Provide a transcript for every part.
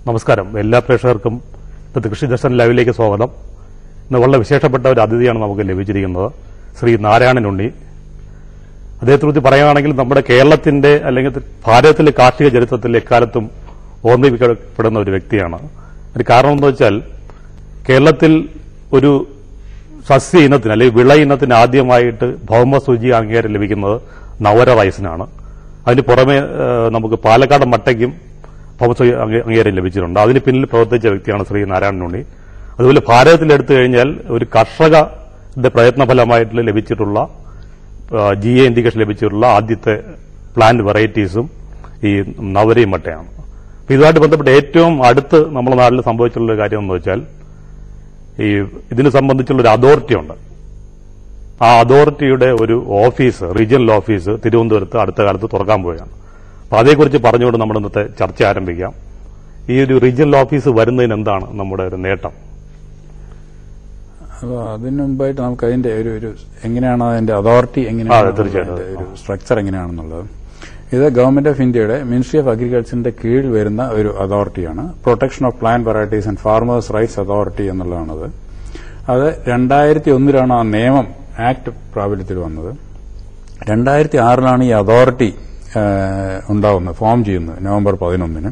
നമസ്കാരം എല്ലാ പ്രേക്ഷകർക്കും ഇന്നത്തെ കൃഷി ദർശൻ ലൈവിലേക്ക് സ്വാഗതം ഇന്ന് വളരെ വിശേഷപ്പെട്ട ഒരു അതിഥിയാണ് നമുക്ക് ലഭിച്ചിരിക്കുന്നത് ശ്രീ നാരായണൻ ഉണ്ണി അദ്ദേഹത്തെക്കുറിച്ച് പറയുകയാണെങ്കിൽ നമ്മുടെ കേരളത്തിന്റെ അല്ലെങ്കിൽ ഭാരതത്തിലെ കാർഷിക ചരിത്രത്തിൽ എക്കാലത്തും ഓർമ്മിപ്പിക്കപ്പെടുന്ന ഒരു വ്യക്തിയാണ് ഒരു കാരണം എന്ന് വെച്ചാൽ കേരളത്തിൽ ഒരു സസ്യ ഇനത്തിന് അല്ലെങ്കിൽ വിള ഇനത്തിന് ആദ്യമായിട്ട് ഭൗമസൂചി അംഗീകാരം ലഭിക്കുന്നത് നവര റൈസിനാണ് അതിന് പുറമെ ഏഹ്, നമുക്ക് പാലക്കാട് മട്ടയ്ക്കും ഭൗമസൂചി അംഗീ- അംഗീകാരം ലഭിച്ചിട്ടുണ്ട് അതിന് പിന്നിൽ പ്രവർത്തിച്ച വ്യക്തിയാണ് ശ്രീ നാരായണൻ ഉണ്ണി അതുപോലെ ഭാരതത്തിൽ എടുത്തു കഴിഞ്ഞാൽ ഒരു കർഷകന്റെ പ്രയത്നഫലമായിട്ട് ലഭിച്ചിട്ടുള്ള ജി എ ഇൻഡിക്കേഷൻ ലഭിച്ചിട്ടുള്ള ആദ്യത്തെ പ്ലാന്റ് വെറൈറ്റീസും ഈ നവരയും മട്ടയാണ് അപ്പൊ ഇതുമായിട്ട് ബന്ധപ്പെട്ട് ഏറ്റവും അടുത്ത് നമ്മുടെ നാട്ടിൽ സംഭവിച്ചിട്ടുള്ള ഒരു കാര്യം എന്ന് വെച്ചാൽ ഈ ഇതിനെ സംബന്ധിച്ചുള്ള ഒരു അതോറിറ്റി ഉണ്ട് ആ അതോറിറ്റിയുടെ ഒരു ഓഫീസ് റീജിയണൽ ഓഫീസ് തിരുവനന്തപുരത്ത് അടുത്ത കാലത്ത് തുറക്കാൻ പോവുകയാണ് അപ്പൊ അതേക്കുറിച്ച് പറഞ്ഞുകൊണ്ട് നമ്മൾ ഇന്നത്തെ ചർച്ച ആരംഭിക്കാം ഈ ഒരു റീജിയണൽ ഓഫീസ് വരുന്നതിന് എന്താണ് നമ്മുടെ ഒരു നേട്ടം അപ്പോൾ അതിന് മുമ്പായിട്ട് നമുക്ക് അതിന്റെ ഒരു ഒരു എങ്ങനെയാണ് അതിന്റെ അതോറിറ്റി അതെ, എങ്ങനെയാണ് തീർച്ചയായിട്ടും. അതിന്റെ ഒരു സ്ട്രക്ചർ എങ്ങനെയാണെന്നുള്ളത് ഇത് ഗവൺമെന്റ് ഓഫ് ഇന്ത്യയുടെ മിനിസ്ട്രി ഓഫ് അഗ്രികൾച്ചറിന്റെ കീഴിൽ വരുന്ന ഒരു അതോറിറ്റിയാണ് protection of plant varieties and farmers rights authority എന്നുള്ളതാണത് അത് രണ്ടായിരത്തി ഒന്നിലാണ് ആ നിയമം ആക്ട് പ്രാബല്യത്തിൽ വന്നത് രണ്ടായിരത്തി ആറിലാണ് ഈ അതോറിറ്റി ഉണ്ടാവുന്നത് ഫോം ചെയ്യുന്നത് നവംബർ പതിനൊന്നിന്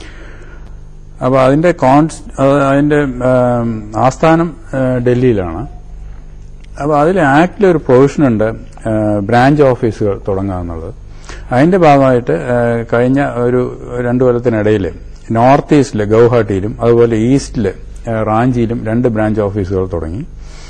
അപ്പോൾ അതിന്റെ കോൺസ് അത് അതിന്റെ ആം, ആസ്ഥാനം ആ, ഡൽഹിയിലാണ് അപ്പോൾ അതിൽ ആക്ടിൽ ഒരു പ്രൊവിഷൻ ഉണ്ട് ആ, ബ്രാഞ്ച് ഓഫീസുകൾ തുടങ്ങുക എന്നുള്ളത് അതിന്റെ ഭാഗമായിട്ട് ആ, കഴിഞ്ഞ ഒരു രണ്ടു കൊല്ലത്തിനിടയിൽ നോർത്ത് ഈസ്റ്റിലെ ഗൗഹാട്ടിയിലും അതുപോലെ ഈസ്റ്റിലെ ആ, റാഞ്ചിയിലും രണ്ട് ബ്രാഞ്ച് ഓഫീസുകൾ തുടങ്ങി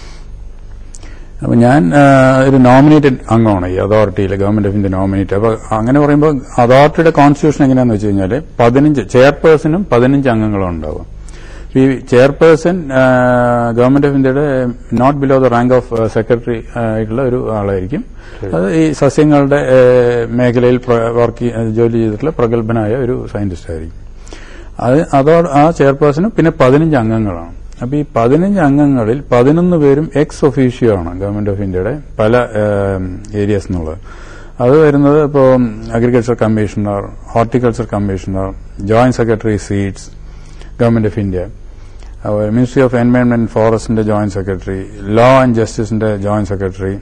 അപ്പൊ ഞാൻ ആ, ഒരു നോമിനേറ്റഡ് അംഗമാണ് ഈ അതോറിറ്റിയിലെ ഗവൺമെന്റ് ഓഫ് ഇന്ത്യ നോമിനേറ്റ് അപ്പൊ അങ്ങനെ പറയുമ്പോൾ അതോറിറ്റിയുടെ കോൺസ്റ്റിറ്റ്യൂഷൻ എങ്ങനെയാന്ന് വെച്ച് കഴിഞ്ഞാൽ പതിനഞ്ച് ചെയർപേഴ്സണും പതിനഞ്ച് അംഗങ്ങളും ഉണ്ടാവും ഈ ചെയർപേഴ്സൺ ഗവൺമെന്റ് ഓഫ് ഇന്ത്യയുടെ not below the rank of secretary ആയിട്ടുള്ള ഒരു ആളായിരിക്കും അത് ഈ സസ്യങ്ങളുടെ ആ, മേഖലയിൽ വർക്ക് ജോലി ചെയ്തിട്ടുള്ള പ്രഗത്ഭനായ ഒരു സയന്റിസ്റ്റ് ആയിരിക്കും അത് അതോ ആ ചെയർപേഴ്സണും പിന്നെ പതിനഞ്ച് അംഗങ്ങളാണ് അപ്പൊ ഈ പതിനഞ്ച് അംഗങ്ങളിൽ പതിനൊന്ന് പേരും എക്സ് ഒഫീഷ്യോ ആണ് ഗവൺമെന്റ് ഓഫ് ഇന്ത്യയുടെ പല ഏരിയസ് എന്നുള്ളത് അത് വരുന്നത് ഇപ്പോൾ agriculture commissioner horticulture commissioner joint secretary seeds government of India അതുപോലെ മിനിസ്ട്രി ഓഫ് എൻവയോൺമെന്റ് ഫോറസ്റ്റിന്റെ ജോയിന്റ് സെക്രട്ടറി ലോ ആൻഡ് ജസ്റ്റിസിന്റെ ജോയിന്റ് സെക്രട്ടറി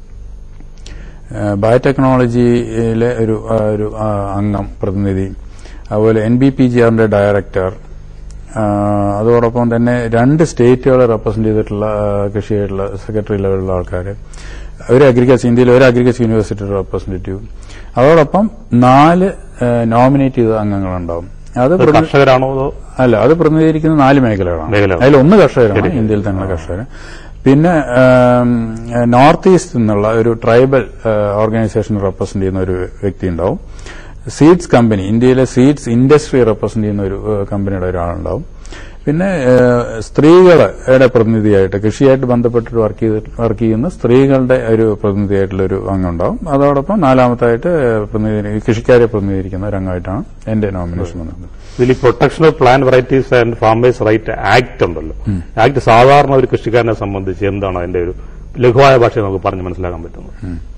ബയോടെക്നോളജിയിലെ ഒരു ആ, ഒരു ആ, അംഗം പ്രതിനിധി അതുപോലെ എൻ ബി പി ജി ആറിന്റെ ഡയറക്ടർ ആ, അതോടൊപ്പം തന്നെ രണ്ട് സ്റ്റേറ്റുകളെ റെപ്രസെന്റ് ചെയ്തിട്ടുള്ള ആ, കൃഷിയായിട്ടുള്ള സെക്രട്ടറി ലെവലിലുള്ള ആൾക്കാർ ഒരു അഗ്രികൾച്ചർ ഇന്ത്യയിലെ ഒരു അഗ്രികൾച്ചർ യൂണിവേഴ്സിറ്റിയുടെ റെപ്രസെന്റേറ്റീവ് അതോടൊപ്പം നാല് നോമിനേറ്റ് ചെയ്ത അംഗങ്ങളുണ്ടാവും അത് അത് പ്രതി- കർഷകരാണോ അതോ അല്ല അത് പ്രതിനിധീകരിക്കുന്ന നാല് മേഖലകളാണ് മേഖലകൾ. അതിൽ ഒന്ന് കർഷകരാണ് ഇന്ത്യയിൽ തന്നെയുള്ള കർഷകർ പിന്നെ ആം, നോർത്ത് ഈസ്റ്റ് എന്നുള്ള ഒരു ട്രൈബൽ ഓർഗനൈസേഷൻ റെപ്രസെന്റ് ചെയ്യുന്ന ഒരു വ്യക്തി ഉണ്ടാവും സീഡ്സ് കമ്പനി ഇന്ത്യയിലെ സീഡ്സ് ഇൻഡസ്ട്രി റെപ്രസെന്റ് ചെയ്യുന്ന ഒരു ഏഹ്, കമ്പനിയുടെ ഒരാളുണ്ടാവും പിന്നെ ഏഹ്, സ്ത്രീകളുടെ പ്രതിനിധിയായിട്ട് കൃഷിയായിട്ട് ബന്ധപ്പെട്ടിട്ട് വർക്ക് ചെയ്ത് വർക്ക് ചെയ്യുന്ന സ്ത്രീകളുടെ ഒരു പ്രതിനിധിയായിട്ടുള്ള ഒരു അംഗം ഉണ്ടാവും അതോടൊപ്പം നാലാമത്തായിട്ട് ഏഹ്, പ്രതിനിധി കൃഷിക്കാരെ പ്രതിനിധീകരിക്കുന്ന ഒരു അംഗമായിട്ടാണ് എന്റെ നോമിനേഷൻ വന്നത് ഇതിൽ ഈ protection of plant varieties and farmers right act ഉണ്ടല്ലോ ആക്ട് സാധാരണ ഒരു കൃഷിക്കാരനെ സംബന്ധിച്ച് എന്താണ് അതിന്റെ ഒരു ലഘുവായ ഭാഷ നമുക്ക് പറഞ്ഞ് മനസ്സിലാക്കാൻ പറ്റുന്നത്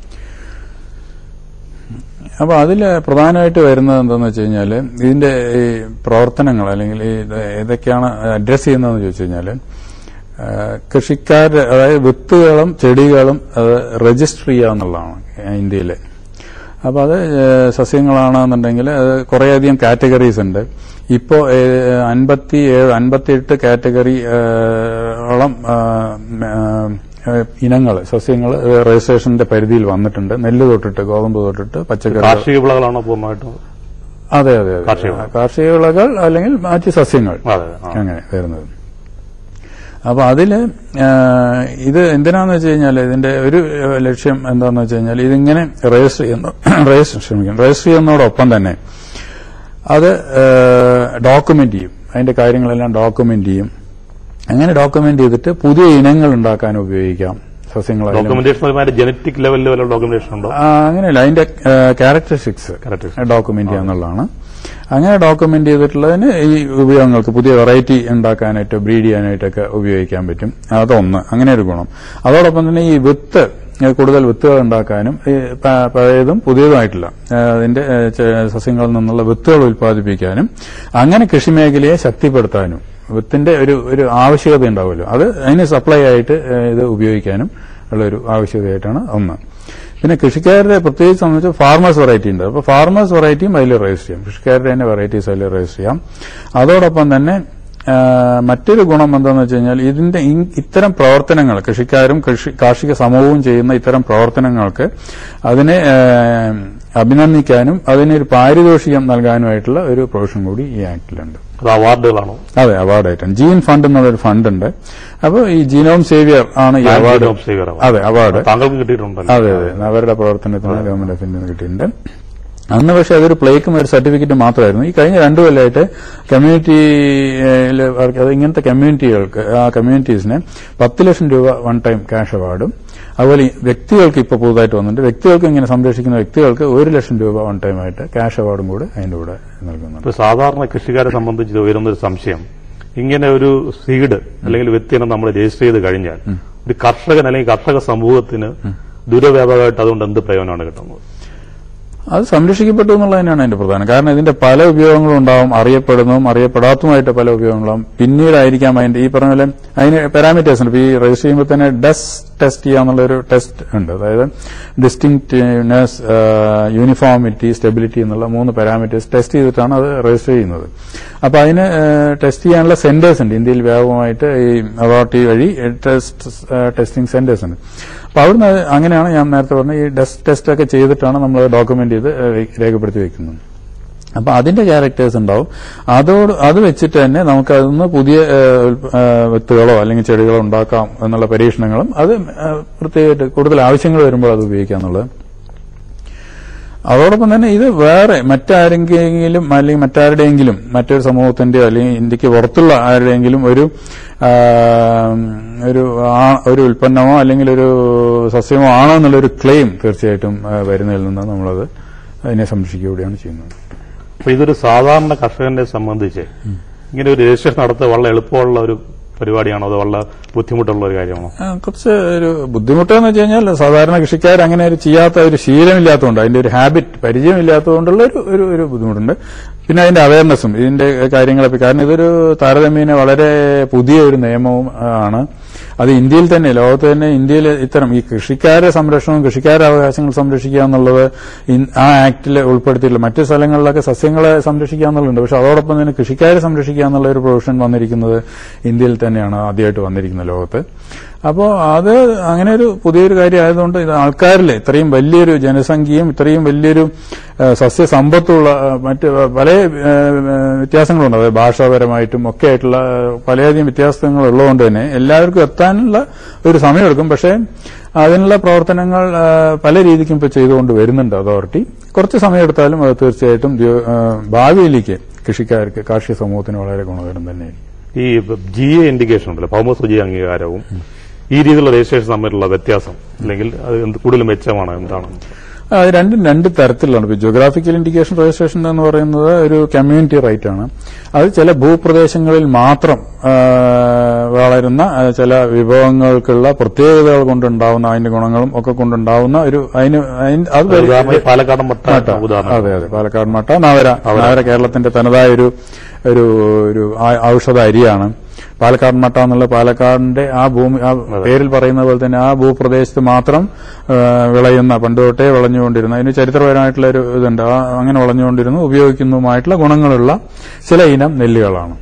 അപ്പൊ അതിൽ പ്രധാനമായിട്ട് വരുന്നത് എന്താണെന്ന് വെച്ച് കഴിഞ്ഞാൽ ഇതിന്റെ ഈ പ്രവർത്തനങ്ങൾ അല്ലെങ്കിൽ ഈ ഇത് ഏതൊക്കെയാണ് അഡ്രസ് ചെയ്യുന്നതെന്ന് ചോദിച്ചു കഴിഞ്ഞാൽ കൃഷിക്കാർ അതായത് വിത്തുകളും ചെടികളും അത് രജിസ്റ്റർ ചെയ്യുക എന്നുള്ളതാണ് ഇന്ത്യയിലെ അപ്പൊ അത് ഏഹ്, സസ്യങ്ങളാണെന്നുണ്ടെങ്കിൽ അത് കുറേയധികം കാറ്റഗറീസ് ഉണ്ട് ഇപ്പോ അൻപത്തി ഏഴ് അൻപത്തിയെട്ട് കാറ്റഗറി ഓളം ഇനങ്ങൾ സസ്യങ്ങൾ രജിസ്ട്രേഷന്റെ പരിധിയിൽ വന്നിട്ടുണ്ട് നെല്ല് തൊട്ടിട്ട് ഗോതമ്പ് തൊട്ടിട്ട് പച്ചക്കറി കാർഷിക വിളകളാണോ പൂർണ്ണമായിട്ടും അതെ അതെ അതെ കാർഷിക വിളകൾ. കാർഷിക വിളകൾ അല്ലെങ്കിൽ മറ്റ് സസ്യങ്ങൾ അതെ ആ. അങ്ങനെ വരുന്നത് അപ്പൊ അതില് ആ, ഇത് എന്തിനാന്ന് വെച്ച് കഴിഞ്ഞാൽ ഇതിന്റെ ഒരു ആ, ലക്ഷ്യം എന്താന്ന് വെച്ച് കഴിഞ്ഞാൽ ഇതിങ്ങനെ രജിസ്റ്റർ ചെയ്യുന്നു രജിസ്റ്റർ ക്ഷമിക്കണം രജിസ്റ്റർ ചെയ്യുന്നതോടൊപ്പം തന്നെ അത് ഡോക്യുമെന്റ് ചെയ്യും അതിന്റെ കാര്യങ്ങളെല്ലാം ഡോക്യുമെന്റ് ചെയ്യും അങ്ങനെ ഡോക്യുമെന്റ് ചെയ്തിട്ട് പുതിയ ഇനങ്ങൾ ഉണ്ടാക്കാൻ ഉപയോഗിക്കാം സസ്യങ്ങളായാലും ഡോക്യുമെന്റേഷൻ ഒരുമാതിരി ജനറ്റിക് ലെവലിൽ വല്ല ഡോക്യുമെന്റേഷൻ ഉണ്ടോ ആ, അങ്ങനെയല്ല അതിന്റെ ക്യാരക്ടറിസ്റ്റിക്സ് Characteristics. ഡോക്യുമെന്റ് ചെയ്യാന്നുള്ളതാണ് അങ്ങനെ ഡോക്യുമെന്റ് ചെയ്തിട്ടുള്ളതിന് ഈ ഉപയോഗങ്ങൾക്ക് പുതിയ വെറൈറ്റി ഉണ്ടാക്കാനായിട്ട് ബ്രീഡ് ചെയ്യാനായിട്ടൊക്കെ ഉപയോഗിക്കാൻ പറ്റും അതൊന്ന് അങ്ങനെ ഒരു ഗുണം അതോടൊപ്പം തന്നെ ഈ വിത്ത് ഏഹ്, കൂടുതൽ വിത്തുകൾ ഉണ്ടാക്കാനും ഈ പ- പഴയതും പുതിയതുമായിട്ടുള്ള ഏഹ്, അതിന്റെ ഏഹ്, ചെ- സസ്യങ്ങളിൽ നിന്നുള്ള വിത്തുകൾ ഉൽപ്പാദിപ്പിക്കാനും അങ്ങനെ കൃഷി മേഖലയെ ശക്തിപ്പെടുത്താനും വിത്തിന്റെ ഒരു ഒരു ആവശ്യകത ഉണ്ടാവുമല്ലോ അത് അതിന് സപ്ലൈ ആയിട്ട് ഏഹ്, ഇത് ഉപയോഗിക്കാനും ഉള്ള ഒരു ആവശ്യകതയായിട്ടാണ് ഒന്ന് പിന്നെ കൃഷിക്കാരുടെ പ്രത്യേകിച്ച് സംബന്ധിച്ച് ഫാർമേഴ്സ് വെറൈറ്റി ഉണ്ട് അപ്പോൾ ഫാർമേഴ്സ് വെറൈറ്റിയും അതിൽ രജിസ്റ്റർ ചെയ്യാം കൃഷിക്കാരുടെ തന്നെ വെറൈറ്റീസ് അതിൽ രജിസ്റ്റർ ചെയ്യാം അതോടൊപ്പം തന്നെ ആ, മറ്റൊരു ഗുണം എന്താണെന്ന് വെച്ച് കഴിഞ്ഞാൽ ഇതിന്റെ ഇ- ഇത്തരം പ്രവർത്തനങ്ങൾ കൃഷിക്കാരും കൃഷി കാർഷിക സമൂഹവും ചെയ്യുന്ന ഇത്തരം പ്രവർത്തനങ്ങൾക്ക് അതിനെ ആ, അഭിനന്ദിക്കാനും അതിനൊരു പാരിതോഷികം നൽകാനുമായിട്ടുള്ള ഒരു പ്രൊവിഷൻ കൂടി ഈ ആക്ടിലുണ്ട് അത് അവാർഡുകളാണോ അതെ അവാർഡായിട്ടാണ് ജീൻ ഫണ്ട് എന്നുള്ളൊരു ഫണ്ട് ഉണ്ട് അപ്പോൾ ഈ ജീനോം സേവിയർ ആണ് ഈ അവാർഡ് ജോബ് സേവർ award. അതെ അവാർഡ് താങ്കൾക്ക് കിട്ടിയിട്ടുണ്ടല്ലോ അതെ അതെ അവരുടെ പ്രവർത്തനത്തിന് ഗവൺമെന്റ് ഓഫ് ഇന്ത്യ നിന്ന് കിട്ടിയിട്ടുണ്ട് അന്ന് പക്ഷെ അതൊരു പ്ലേക്കും ഒരു സർട്ടിഫിക്കറ്റ് മാത്രമായിരുന്നു ഈ കഴിഞ്ഞ രണ്ടു കൊല്ലമായിട്ട് കമ്മ്യൂണിറ്റി അത് ഇങ്ങനത്തെ കമ്മ്യൂണിറ്റികൾക്ക് ആ കമ്മ്യൂണിറ്റീസിന് പത്ത് ലക്ഷം രൂപ വൺ ടൈം ക്യാഷ് അവാർഡും അതുപോലെ ഈ വ്യക്തികൾക്ക് ഇപ്പോൾ പുതുതായിട്ട് വന്നിട്ടുണ്ട് വ്യക്തികൾക്ക് ഇങ്ങനെ സംരക്ഷിക്കുന്ന വ്യക്തികൾക്ക് ഒരു ലക്ഷം രൂപ വൺ ടൈം ആയിട്ട് ക്യാഷ് അവാർഡും കൂടെ അതിന്റെ കൂടെ നൽകുന്നുണ്ട് ഇപ്പൊ സാധാരണ കൃഷിക്കാരെ സംബന്ധിച്ച് ഉയരുന്ന ഒരു സംശയം ഇങ്ങനെ ഒരു സീഡ് അല്ലെങ്കിൽ വ്യക്തിനെ നമ്മൾ രജിസ്റ്റർ ചെയ്ത് കഴിഞ്ഞാൽ ഒരു കർഷകൻ അല്ലെങ്കിൽ കർഷക സമൂഹത്തിന് ദുരവ്യാപകമായിട്ട് അതുകൊണ്ട് എന്ത് പ്രയോജനമാണ് കിട്ടുന്നത് അത് സംരക്ഷിക്കപ്പെട്ടു എന്നുള്ളത് തന്നെയാണ് അതിന്റെ പ്രധാനം കാരണം ഇതിന്റെ പല ഉപയോഗങ്ങളും ഉണ്ടാവും അറിയപ്പെടുന്നതും അറിയപ്പെടാത്തതുമായിട്ട് പല ഉപയോഗങ്ങളും പിന്നീടായിരിക്കാം അതിന്റെ ഈ പറഞ്ഞ പോലെ അതിന് പാരാമീറ്റേഴ്സ് ഉണ്ട് ഇപ്പൊ ഈ രജിസ്റ്റർ ചെയ്യുമ്പോൾ തന്നെ ഡസ് ടെസ്റ്റ് ചെയ്യാന്നുള്ള ഒരു ടെസ്റ്റ് ഉണ്ട് അതായത് ഡിസ്റ്റിങ്നെസ് യൂണിഫോമിറ്റി സ്റ്റെബിലിറ്റി എന്നുള്ള മൂന്ന് പാരാമീറ്റേഴ്സ് ടെസ്റ്റ് ചെയ്തിട്ടാണ് അത് രജിസ്റ്റർ ചെയ്യുന്നത് അപ്പൊ അതിന് ടെസ്റ്റ് ചെയ്യാനുള്ള സെന്റേഴ്സ് ഉണ്ട് ഇന്ത്യയിൽ വ്യാപകമായിട്ട് ഈ അതോറിറ്റി വഴി ടെസ്റ്റ് ടെസ്റ്റിംഗ് സെന്റേഴ്സ് ഉണ്ട് അപ്പൊ അവിടുന്ന് അങ്ങനെയാണ് ഞാൻ നേരത്തെ പറഞ്ഞ ഈ ഡസ്റ്റ് ടെസ്റ്റ് ഒക്കെ ചെയ്തിട്ടാണ് നമ്മൾ ഡോക്യുമെന്റ് ചെയ്ത് ഏഹ് രേഖപ്പെടുത്തി വെക്കുന്നത് അപ്പൊ അതിന്റെ ക്യാരക്ടേഴ്സ് ഉണ്ടാവും അതോട് അത് വെച്ചിട്ട് തന്നെ നമുക്ക് അതിന്ന് പുതിയ ഏഹ്, ഉൽപ്പ- ഏഹ്, വിത്തുകളോ അല്ലെങ്കിൽ ചെടികളോ ഉണ്ടാക്കാം എന്നുള്ള പരീക്ഷണങ്ങളും അത് ഏഹ്, പ്രത്യേകമായിട്ട് കൂടുതൽ ആവശ്യങ്ങൾ വരുമ്പോൾ അത് ഉപയോഗിക്കാം എന്നുള്ളത് അതോടൊപ്പം തന്നെ ഇത് വേറെ മറ്റാരെങ്കിലും അല്ലെങ്കിൽ മറ്റാരുടെയെങ്കിലും മറ്റൊരു സമൂഹത്തിന്റെയോ അല്ലെങ്കിൽ ഇന്ത്യക്ക് പുറത്തുള്ള ആരുടെയെങ്കിലും ഒരു ആ, ഒരു ആ- ഒരു ഉൽപ്പന്നമോ അല്ലെങ്കിൽ ഒരു സസ്യമോ ആണോ എന്നുള്ളൊരു ക്ലെയിം തീർച്ചയായിട്ടും ആ, വരുന്നതിൽ നിന്ന് നമ്മളത് അതിനെ സംരക്ഷിക്കുകയാണ് ചെയ്യുന്നത് അപ്പൊ ഇതൊരു സാധാരണ കർഷകനെ സംബന്ധിച്ച് ഇങ്ങനെ ഒരു രജിസ്ട്രേഷൻ നടത്തുക വളരെ എളുപ്പമുള്ള ഒരു പരിപാടിയാണോ അതോ വളരെ ബുദ്ധിമുട്ടുള്ള ഒരു കാര്യമാണോ ആ, കുറച്ച് ഒരു ബുദ്ധിമുട്ടെന്ന് വെച്ച് കഴിഞ്ഞാൽ സാധാരണ കൃഷിക്കാർ അങ്ങനെ ഒരു ചെയ്യാത്ത ഒരു ശീലമില്ലാത്തതുകൊണ്ട് അതിന്റെ ഒരു ഹാബിറ്റ് പരിചയമില്ലാത്തതുകൊണ്ടുള്ള ഒരു ഒരു ഒരു ബുദ്ധിമുട്ടുണ്ട് പിന്നെ അതിന്റെ അവയർനെസ്സും ഇതിന്റെ കാര്യങ്ങളൊക്കെ കാരണം ഇതൊരു താരതമ്യേന വളരെ പുതിയ ഒരു നിയമവും ആ, ആണ് അത് ഇന്ത്യയിൽ തന്നെ ലോകത്ത് തന്നെ ഇന്ത്യയിൽ ഇത്തരം ഈ കൃഷിക്കാരെ സംരക്ഷണവും കൃഷിക്കാരുടെ അവകാശങ്ങൾ സംരക്ഷിക്കുക എന്നുള്ളത് ഇൻ- ആ ആക്ടിൽ ഉൾപ്പെടുത്തിയിട്ടില്ല മറ്റു സ്ഥലങ്ങളിലൊക്കെ സസ്യങ്ങളെ സംരക്ഷിക്കുക എന്നുള്ളതുണ്ട് പക്ഷെ അതോടൊപ്പം തന്നെ കൃഷിക്കാരെ സംരക്ഷിക്കുക എന്നുള്ള ഒരു പ്രൊവിഷൻ വന്നിരിക്കുന്നത് ഇന്ത്യയിൽ തന്നെയാണ് ആദ്യമായിട്ട് വന്നിരിക്കുന്നത് ലോകത്ത് അപ്പോൾ അത് അങ്ങനെ ഒരു പുതിയൊരു കാര്യം ആയതുകൊണ്ട് ഇത് ആൾക്കാരിൽ ഇത്രയും വലിയൊരു ജനസംഖ്യയും ഇത്രയും വലിയൊരു ആ, സസ്യസമ്പത്തുള്ള ആ, മറ്റ് പല ആ, വ്യത്യാസങ്ങളുണ്ട് അതായത് ഭാഷാപരമായിട്ടും ഒക്കെ ആയിട്ടുള്ള ആ, പലയധികം വ്യത്യാസങ്ങൾ ഉള്ളതുകൊണ്ട് തന്നെ എല്ലാവർക്കും എത്താനുള്ള ഒരു സമയമെടുക്കും പക്ഷേ അതിനുള്ള പ്രവർത്തനങ്ങൾ ആ, പല രീതിക്കും ഇപ്പോൾ ചെയ്തുകൊണ്ട് വരുന്നുണ്ട് അതോറിറ്റി കുറച്ച് സമയമെടുത്താലും അത് തീർച്ചയായിട്ടും ദ്യോ- ആ, ഭാവിയിലേക്ക് കൃഷിക്കാർക്ക് കാർഷിക സമൂഹത്തിന് വളരെ ഗുണകരം തന്നെയായിരിക്കും ഈ ജി എ ഇൻഡിക്കേഷൻ ഉണ്ടല്ലോ ഭൗമസൂചി അംഗീകാരവും ഈ രീതിയിലുള്ള രജിസ്ട്രേഷൻ തമ്മിലുള്ള വ്യത്യാസം അല്ലെങ്കിൽ അത് എന്ത് കൂടുതൽ മെച്ചമാണ് എന്താണ് ആ, അത് രണ്ടും രണ്ട് തരത്തിലാണ് ഇപ്പൊ ജോഗ്രാഫിക്കൽ ഇൻഡിക്കേഷൻ രജിസ്ട്രേഷൻ എന്ന് പറയുന്നത് ഒരു കമ്മ്യൂണിറ്റി റൈറ്റ് ആണ് അത് ചില ഭൂപ്രദേശങ്ങളിൽ മാത്രം ആ, വളരുന്ന ആ, ചില വിഭവങ്ങൾക്കുള്ള പ്രത്യേകതകൾ കൊണ്ടുണ്ടാവുന്ന അതിന്റെ ഗുണങ്ങളും ഒക്കെ കൊണ്ടുണ്ടാവുന്ന ഒരു അതിന് അതിന് അത് വരി- ഉദാഹരണം ഈ പാലക്കാടൻ മട്ട ഉദാഹരണം അതെ അതെ പാലക്കാട് മട്ട നവര നവര കേരളത്തിന്റെ തനതായ ഒരു ഒരു ഒരു ആ- ഔഷധ അരിയാണ് പാലക്കാട് മട്ട എന്നുള്ള പാലക്കാടിന്റെ ആ ഭൂമി ആ പേരിൽ പറയുന്ന പോലെ തന്നെ ആ ഭൂപ്രദേശത്ത് മാത്രം ആ, വിളയുന്ന പണ്ട് തൊട്ടേ വിളഞ്ഞുകൊണ്ടിരുന്ന അതിന് ചരിത്രപരമായിട്ടുള്ള ഒരു ഇതുണ്ട് ആ അങ്ങനെ വിളഞ്ഞുകൊണ്ടിരുന്നു ഉപയോഗിക്കുന്നതുമായിട്ടുള്ള ഗുണങ്ങളുള്ള ചില ഇനം നെല്ലുകളാണ്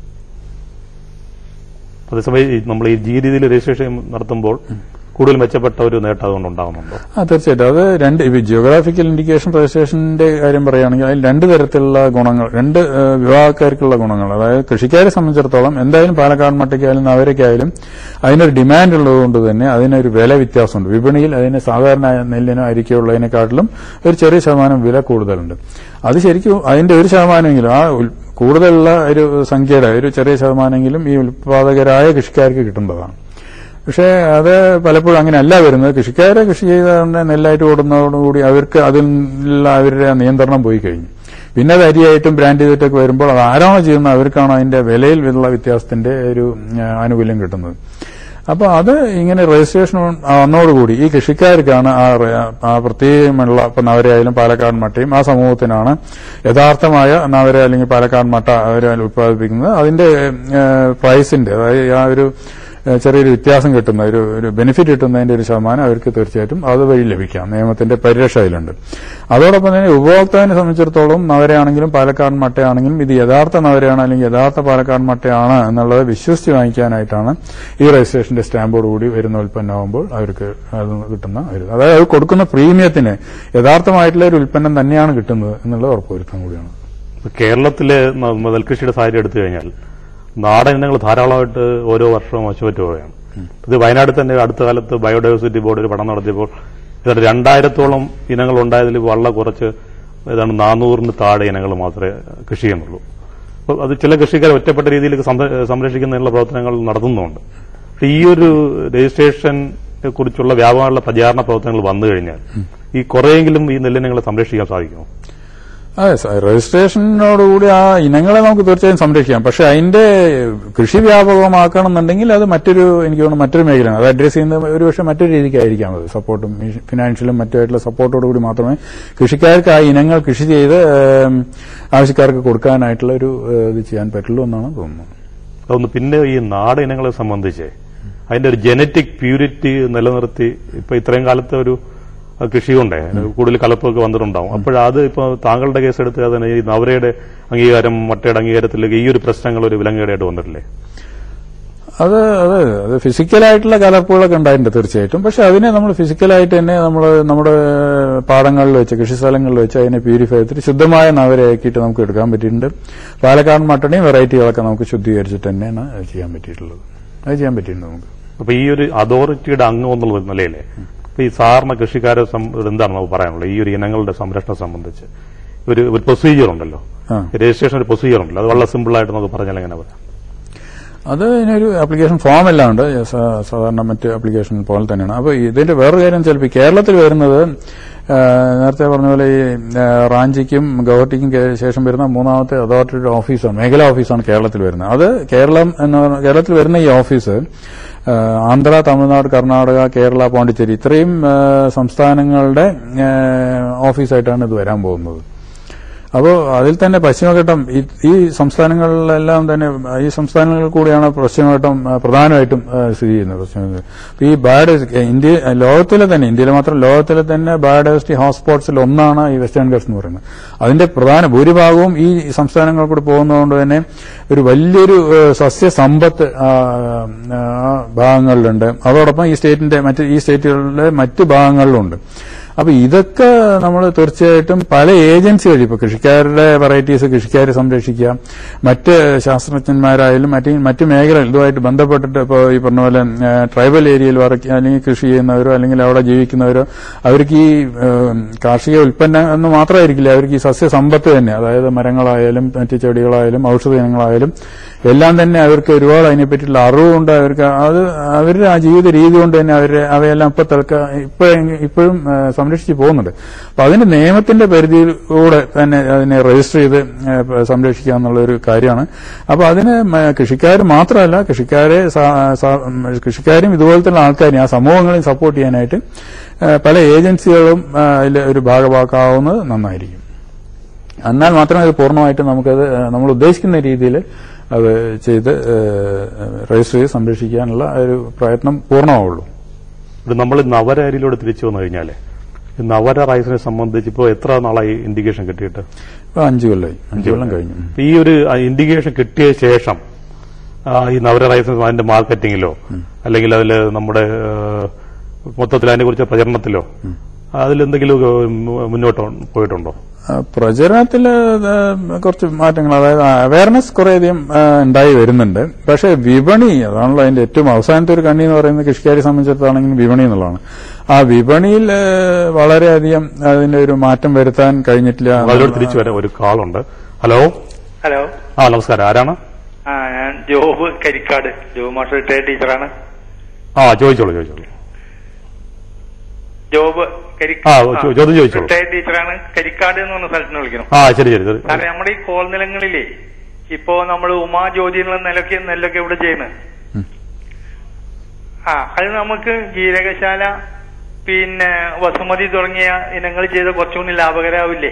അതേസമയം ഈ നമ്മൾ ഈ ജി രീതിയിൽ രജിസ്ട്രേഷൻ നടത്തുമ്പോൾ കൂടുതൽ മെച്ചപ്പെട്ട ഒരു നേട്ടം അതുകൊണ്ട് ഉണ്ടാകുന്നുണ്ടോ ആ തീർച്ചയായിട്ടും അത് രണ്ട് ഇപ്പൊ ജിയോഗ്രാഫിക്കൽ ഇൻഡിക്കേഷൻ രജിസ്ട്രേഷന്റെ കാര്യം പറയുകയാണെങ്കിൽ അതിൽ രണ്ട് തരത്തിലുള്ള ഗുണങ്ങൾ രണ്ട് ഏഹ്, വിഭാഗക്കാർക്കുള്ള ഗുണങ്ങൾ അതായത് കൃഷിക്കാരെ സംബന്ധിച്ചിടത്തോളം എന്തായാലും പാലക്കാട് മട്ടയ്ക്കായാലും നവരയ്ക്കായാലും അതിനൊരു ഡിമാൻഡ് ഉള്ളതുകൊണ്ട് തന്നെ അതിനൊരു വില വ്യത്യാസമുണ്ട് വിപണിയിൽ അതിന് സാധാരണ നെല്ലിനോ അരിക്കോ ഉള്ളതിനെക്കാട്ടിലും ഒരു ചെറിയ ശതമാനം വില കൂടുതലുണ്ട് അത് ശരിക്കും അതിന്റെ ഒരു ശതമാനമെങ്കിലും ആ ഉൽ- കൂടുതലുള്ള ഒരു സംഖ്യയുടെ ഒരു ചെറിയ ശതമാനമെങ്കിലും ഈ ഉൽപാദകരായ കൃഷിക്കാർക്ക് കിട്ടേണ്ടതാണ് പക്ഷേ അത് പലപ്പോഴും അങ്ങനെ അല്ല വരുന്നത് കൃഷിക്കാരെ കൃഷി ചെയ്ത നെല്ലായിട്ട് കൊടുക്കുന്നതോടുകൂടി അവർക്ക് അതിലുള്ള അവരുടെ നിയന്ത്രണം പോയി കഴിഞ്ഞു പിന്നെ അത് അരിയായിട്ടും ബ്രാൻഡ് ചെയ്തിട്ടൊക്കെ വരുമ്പോൾ അത് ആരാണോ ചെയ്യുന്നത് അവർക്കാണ് അതിന്റെ വിലയിൽ ഉള്ള വ്യത്യാസത്തിന്റെ ഒരു ഉം, ആനുകൂല്യം കിട്ടുന്നത് അപ്പൊ അത് ഇങ്ങനെ രജിസ്ട്രേഷൻ വന്നതോടുകൂടി ഈ കൃഷിക്കാർക്കാണ് ആ റെ- ആ പ്രത്യേകമുള്ള ഇപ്പൊ നവരയായാലും പാലക്കാട് മട്ടയും ആ സമൂഹത്തിനാണ് യഥാർത്ഥമായ നവര അല്ലെങ്കിൽ പാലക്കാട് മട്ട അവർ ഉത്പാദിപ്പിക്കുന്നത് അതിന്റെ ഏഹ്, പ്രൈസിന്റെ അതായത് ആ ഒരു ഏഹ്, ചെറിയൊരു വ്യത്യാസം കിട്ടുന്ന ഒരു ഒരു ബെനിഫിറ്റ് കിട്ടുന്നതിന്റെ ഒരു ശതമാനം അവർക്ക് തീർച്ചയായിട്ടും അത് വഴി ലഭിക്കാം നിയമത്തിന്റെ പരിരക്ഷ അതിലുണ്ട് അതോടൊപ്പം തന്നെ ഉപഭോക്താവിനെ സംബന്ധിച്ചിടത്തോളം നവരയാണെങ്കിലും പാലക്കാട് മട്ടയാണെങ്കിലും ഇത് യഥാർത്ഥ നവരയാണ് അല്ലെങ്കിൽ യഥാർത്ഥ പാലക്കാട് മട്ടയാണ് എന്നുള്ളത് വിശ്വസിച്ച് വാങ്ങിക്കാനായിട്ടാണ് ഈ രജിസ്ട്രേഷന്റെ സ്റ്റാമ്പോട് കൂടി വരുന്ന ഉൽപ്പന്നമാകുമ്പോൾ അവർക്ക് അത് കിട്ടുന്ന ഒരു അതായത് അത് കൊടുക്കുന്ന പ്രീമിയത്തിന് യഥാർത്ഥമായിട്ടുള്ള ഒരു ഉൽപ്പന്നം തന്നെയാണ് കിട്ടുന്നത് എന്നുള്ളത് ഉറപ്പുവരുത്താൻ കൂടിയാണ് ഇപ്പൊ കേരളത്തിലെ ന- നെൽകൃഷിയുടെ സാഹചര്യം എടുത്തു കഴിഞ്ഞാൽ നാടൻ ഇനങ്ങൾ ധാരാളമായിട്ട് ഓരോ വർഷവും വശുപറ്റു പോവുകയാണ് ഇത് വയനാട് തന്നെ അടുത്ത കാലത്ത് ബയോഡൈവേഴ്സിറ്റി ബോർഡ് ഒരു പഠനം നടത്തിയപ്പോൾ ഏതാണ്ട് രണ്ടായിരത്തോളം ഇനങ്ങൾ ഉണ്ടായതിൽ വളരെ കുറച്ച് ഏതാണ്ട് നാനൂറിന് താഴെ ഇനങ്ങൾ മാത്രമേ കൃഷി ചെയ്യുന്നുള്ളൂ അപ്പോൾ അത് ചില കൃഷിക്കാർ ഒറ്റപ്പെട്ട രീതിയിൽ സംര- സംരക്ഷിക്കുന്നതിനുള്ള പ്രവർത്തനങ്ങൾ നടത്തുന്നുണ്ട് പക്ഷേ ഈ ഒരു രജിസ്ട്രേഷനെ കുറിച്ചുള്ള വ്യാപകമുള്ള പ്രചാരണ പ്രവർത്തനങ്ങൾ വന്നു കഴിഞ്ഞാൽ ഈ കുറെയെങ്കിലും ഈ നെല്ലിനങ്ങളെ സംരക്ഷിക്കാൻ സാധിക്കുമോ അതെ സ- രജിസ്ട്രേഷനോടുകൂടി ആ ഇനങ്ങളെ നമുക്ക് തീർച്ചയായും സംരക്ഷിക്കാം പക്ഷെ അതിന്റെ കൃഷി വ്യാപകമാക്കണം എന്നുണ്ടെങ്കിൽ അത് മറ്റൊരു എനിക്ക് തോന്നുന്നു മറ്റൊരു മേഖലയാണ് അത് അഡ്രസ് ചെയ്യുന്ന ഒരു പക്ഷേ മറ്റൊരു രീതിക്കായിരിക്കാം അത് സപ്പോർട്ടും ഈ ഫിനാൻഷ്യലും മറ്റുമായിട്ടുള്ള സപ്പോർട്ടോടുകൂടി മാത്രമേ കൃഷിക്കാർക്ക് ആ ഇനങ്ങൾ കൃഷി ചെയ്ത് ഏം, ആവശ്യക്കാർക്ക് കൊടുക്കാനായിട്ടുള്ള ഒരു ഏഹ്, ഇത് ചെയ്യാൻ പറ്റുള്ളൂ എന്നാണ് തോന്നുന്നത് അതൊന്ന് പിന്നെ ഈ നാടൻ ഇനങ്ങളെ സംബന്ധിച്ച് അതിന്റെ ഒരു ജനറ്റിക് പ്യൂരിറ്റി നിലനിർത്തി ഇപ്പൊ ഇത്രയും കാലത്തെ ഒരു അഹ് കൃഷി കൊണ്ടേ കൂടുതൽ കലപ്പൊക്കെ വന്നിട്ടുണ്ടാവും അപ്പോഴത് ഇപ്പൊ താങ്കളുടെ കേസ് എടുത്ത് അതിന് ഈ നവരയുടെ അംഗീകാരം മട്ടയുടെ അംഗീകാരത്തിലേക്ക് ഈ ഒരു പ്രശ്നങ്ങൾ ഒരു വിലങ്ങേടായിട്ട് വന്നിട്ടില്ലേ അത് അത് അത് ഫിസിക്കലായിട്ടുള്ള കലർപ്പുകളൊക്കെ ഉണ്ടായിട്ടുണ്ട് തീർച്ചയായിട്ടും പക്ഷെ അതിനെ നമ്മൾ ഫിസിക്കലായിട്ട് തന്നെ നമ്മൾ നമ്മുടെ പാടങ്ങളിൽ വെച്ച് കൃഷി സ്ഥലങ്ങളിൽ വെച്ച് അതിനെ പ്യൂരിഫൈ ചെയ്തിട്ട് ശുദ്ധമായ നവരയാക്കിയിട്ട് നമുക്ക് എടുക്കാൻ പറ്റിയിട്ടുണ്ട് പാലക്കാട് മട്ടണിയും വെറൈറ്റികളൊക്കെ നമുക്ക് ശുദ്ധീകരിച്ചിട്ട് തന്നെയാണ് അത് ചെയ്യാൻ പറ്റിയിട്ടുള്ളത് അത് ചെയ്യാൻ പറ്റിയിട്ടുണ്ട് നമുക്ക് അപ്പൊ ഈ ഒരു അതോറിറ്റിയുടെ അംഗം എന്നുള്ള നിലയിലെ ഇപ്പൊ ഈ സാധാരണ കൃഷിക്കാരെ സം- എന്താണ് നമുക്ക് പറയാനുള്ളത് ഈ ഒരു ഇനങ്ങളുടെ സംരക്ഷണം സംബന്ധിച്ച് ഒരു ഒരു പ്രൊസീജിയർ ഉണ്ടല്ലോ ആ. രജിസ്ട്രേഷൻ ഒരു പ്രൊസീജിയർ ഉണ്ടല്ലോ അത് വളരെ സിമ്പിൾ ആയിട്ട് നമുക്ക് പറഞ്ഞാൽ എങ്ങനെ പറയാം അത് ഇതിനൊരു ആപ്ലിക്കേഷൻ ഫോം എല്ലാം ഉണ്ട് സ- സാധാരണ മറ്റ് ആപ്ലിക്കേഷൻ പോലെ തന്നെയാണ് അപ്പോൾ ഇതിന്റെ വേറൊരു കാര്യം ചിലപ്പോൾ കേരളത്തിൽ വരുന്നത് ആ, നേരത്തെ പറഞ്ഞ പോലെ ഈ ആ, റാഞ്ചിക്കും ഗൗഹട്ടിക്കും കേ- ശേഷം വരുന്ന മൂന്നാമത്തെ അതോറിറ്റിയുടെ ഓഫീസാണ് മേഖലാ ഓഫീസാണ് കേരളത്തിൽ വരുന്നത് അത് കേരളം എന്ന് പറഞ്ഞ കേരളത്തിൽ വരുന്ന ഈ ഓഫീസ് ആ, ആന്ധ്ര തമിഴ്നാട് കർണാടക കേരള പോണ്ടിച്ചേരി ഇത്രയും ആ, സംസ്ഥാനങ്ങളുടെ ആ, ഓഫീസായിട്ടാണ് ഇത് വരാൻ പോകുന്നത് അപ്പോൾ അതിൽ തന്നെ പശ്ചിമഘട്ടം ഈ- ഈ സംസ്ഥാനങ്ങളിലെല്ലാം തന്നെ ഈ സംസ്ഥാനങ്ങളിൽ കൂടിയാണ് പശ്ചിമഘട്ടം ആ, പ്രധാനമായിട്ടും ആ, സ്ഥിതി ചെയ്യുന്നത് പശ്ചിമഘട്ടം ഈ ബയോഡൈവേഴ്സിറ്റി ഇന്ത്യ ലോകത്തിലെ തന്നെ ഇന്ത്യയിലെ മാത്രം ലോകത്തിലെ തന്നെ ബയോഡൈവേഴ്സിറ്റി ഹോട്ട്സ്പോട്ട്സിൽ ഒന്നാണ് ഈ വെസ്റ്റേൺ ഗൾഫ് എന്ന് പറയുന്നത് അതിന്റെ പ്രധാന ഭൂരിഭാഗവും ഈ സംസ്ഥാനങ്ങൾ കൂടി പോകുന്നതുകൊണ്ട് തന്നെ ഒരു വലിയൊരു ആ, സസ്യസമ്പത്ത് ആ, ആ, ഭാഗങ്ങളിലുണ്ട് അതോടൊപ്പം ഈ സ്റ്റേറ്റിന്റെ മറ്റ് ഈ സ്റ്റേറ്റുകളിലെ മറ്റ് ഭാഗങ്ങളിലുണ്ട് അപ്പൊ ഇതൊക്കെ നമ്മൾ തീർച്ചയായിട്ടും പല ഏജൻസി വഴി ഇപ്പൊ കൃഷിക്കാരുടെ വെറൈറ്റീസ് കൃഷിക്കാരെ സംരക്ഷിക്കുക മറ്റ് ശാസ്ത്രജ്ഞന്മാരായാലും മറ്റ് മറ്റ് മേഖല ഇതുമായിട്ട് ബന്ധപ്പെട്ടിട്ട് ഇപ്പോൾ ഈ പറഞ്ഞ പോലെ ഏ, ട്രൈബൽ ഏരിയയിൽ വർക്ക് അല്ലെങ്കിൽ കൃഷി ചെയ്യുന്നവരോ അല്ലെങ്കിൽ അവിടെ ജീവിക്കുന്നവരോ അവർക്ക് ഈ ഏ, കാർഷിക ഉൽപ്പന്നം എന്ന് മാത്രമായിരിക്കില്ല അവർക്ക് ഈ സസ്യസമ്പത്ത് തന്നെ അതായത് മരങ്ങളായാലും മറ്റ് ചെടികളായാലും ഔഷധ ഇനങ്ങളായാലും എല്ലാം തന്നെ അവർക്ക് ഒരുപാട് അതിനെപ്പറ്റിയുള്ള അറിവുണ്ട് അവർക്ക് അത് അവരുടെ ആ ജീവിത രീതി കൊണ്ട് തന്നെ അവരെ അവയെല്ലാം ഇപ്പൊ തൽക്ക ഇപ്പൊ ഇപ്പോഴും ആ, സംരക്ഷിച്ച് പോകുന്നുണ്ട് അപ്പൊ അതിന്റെ നിയമത്തിന്റെ പരിധിയിലൂടെ തന്നെ അതിനെ രജിസ്റ്റർ ചെയ്ത് ആ, പ- സംരക്ഷിക്കുക എന്നുള്ള ഒരു കാര്യമാണ് അപ്പൊ അതിന് കൃഷിക്കാർ മാത്രമല്ല കൃഷിക്കാരെ സ- സ- കൃഷിക്കാരും ഇതുപോലത്തെ ആൾക്കാരെയും ആ സമൂഹങ്ങളെയും സപ്പോർട്ട് ചെയ്യാനായിട്ട് ആ, പല ഏജൻസികളും ആ, അതിൽ ഒരു ഭാഗമാക്കാവുന്നത് നന്നായിരിക്കും എന്നാൽ മാത്രമേ അത് പൂർണ്ണമായിട്ട് നമുക്കത് ഏഹ്, നമ്മൾ ഉദ്ദേശിക്കുന്ന രീതിയിൽ അത് ചെയ്ത് ഏഹ്, രജിസ്റ്റർ ചെയ്ത് സംരക്ഷിക്കാനുള്ള ഒരു പ്രയത്നം പൂർണ്ണമാവുള്ളൂ ഇത് നമ്മൾ നവര അരിയിലൂടെ തിരിച്ചു വന്നു കഴിഞ്ഞാല് ഈ നവര റൈസിനെ സംബന്ധിച്ച് ഇപ്പോൾ എത്ര നാളായി ഇൻഡിക്കേഷൻ കിട്ടിയിട്ട് ഇപ്പൊ അഞ്ചു കൊല്ലമായി അഞ്ചു കൊല്ലം കഴിഞ്ഞു ഉം. ഇപ്പൊ ഈ ഒരു ഇൻഡിക്കേഷൻ കിട്ടിയ ശേഷം ആ, ഈ നവര റൈസിന് അതിന്റെ മാർക്കറ്റിംഗിലോ അല്ലെങ്കിൽ അതിൽ നമ്മുടെ ആ, മൊത്തത്തിൽ അതിനെ കുറിച്ച് പ്രചരണത്തിലോ അതിലെന്തെങ്കിലും മു- മുന്നോട്ട് പോയിട്ടുണ്ടോ ആ, പ്രചരണത്തിൽ കുറച്ച് മാറ്റങ്ങൾ അതായത് അവയർനെസ് കുറേയധികം ആ, ഉണ്ടായി വരുന്നുണ്ട് പക്ഷേ വിപണി അതാണല്ലോ അതിന്റെ ഏറ്റവും അവസാനത്തെ ഒരു കണ്ണി എന്ന് പറയുന്നത് കൃഷിക്കാരെ സംബന്ധിച്ചിടത്താണെങ്കിലും വിപണി എന്നുള്ളതാണ് ആ വിപണിയിൽ ആ, വളരെയധികം അതിന്റെ ഒരു മാറ്റം വരുത്താൻ കഴിഞ്ഞിട്ടില്ല അതിലോട്ട് തിരിച്ചു വരാൻ ഒരു കാളുണ്ട് ഹലോ ഹലോ ആ നമസ്കാരം ആരാണ് ആ ഞാൻ Job Karikkad Job master retired ടീച്ചറാണ് ആ ചോദിച്ചോളൂ ചോദിച്ചോളൂ ജോബ് ആ, ചോ- ചോദ്യം ചോദിച്ചോളൂ. റിട്ടയർഡ് ടീച്ചറാണ് കരിക്കാട് എന്ന് പറഞ്ഞ സ്ഥലത്ത് നിന്ന് വിളിക്കണം ആ ശരി ശരി ശരി. കാരണം നമ്മുടെ ഈ കോൾ നിലങ്ങളിലേ ഇപ്പോ നമ്മൾ ഉമാ ജ്യോതി എന്നുള്ള നിലയ്ക്ക് നെല്ലൊക്കെ ഇവിടെ ചെയ്യുന്നത് ആ അത് നമുക്ക് ജീരകശാല പിന്നെ വസുമതി തുടങ്ങിയ ഇനങ്ങൾ ചെയ്ത കുറച്ചുകൂടി ലാഭകരാവില്ലേ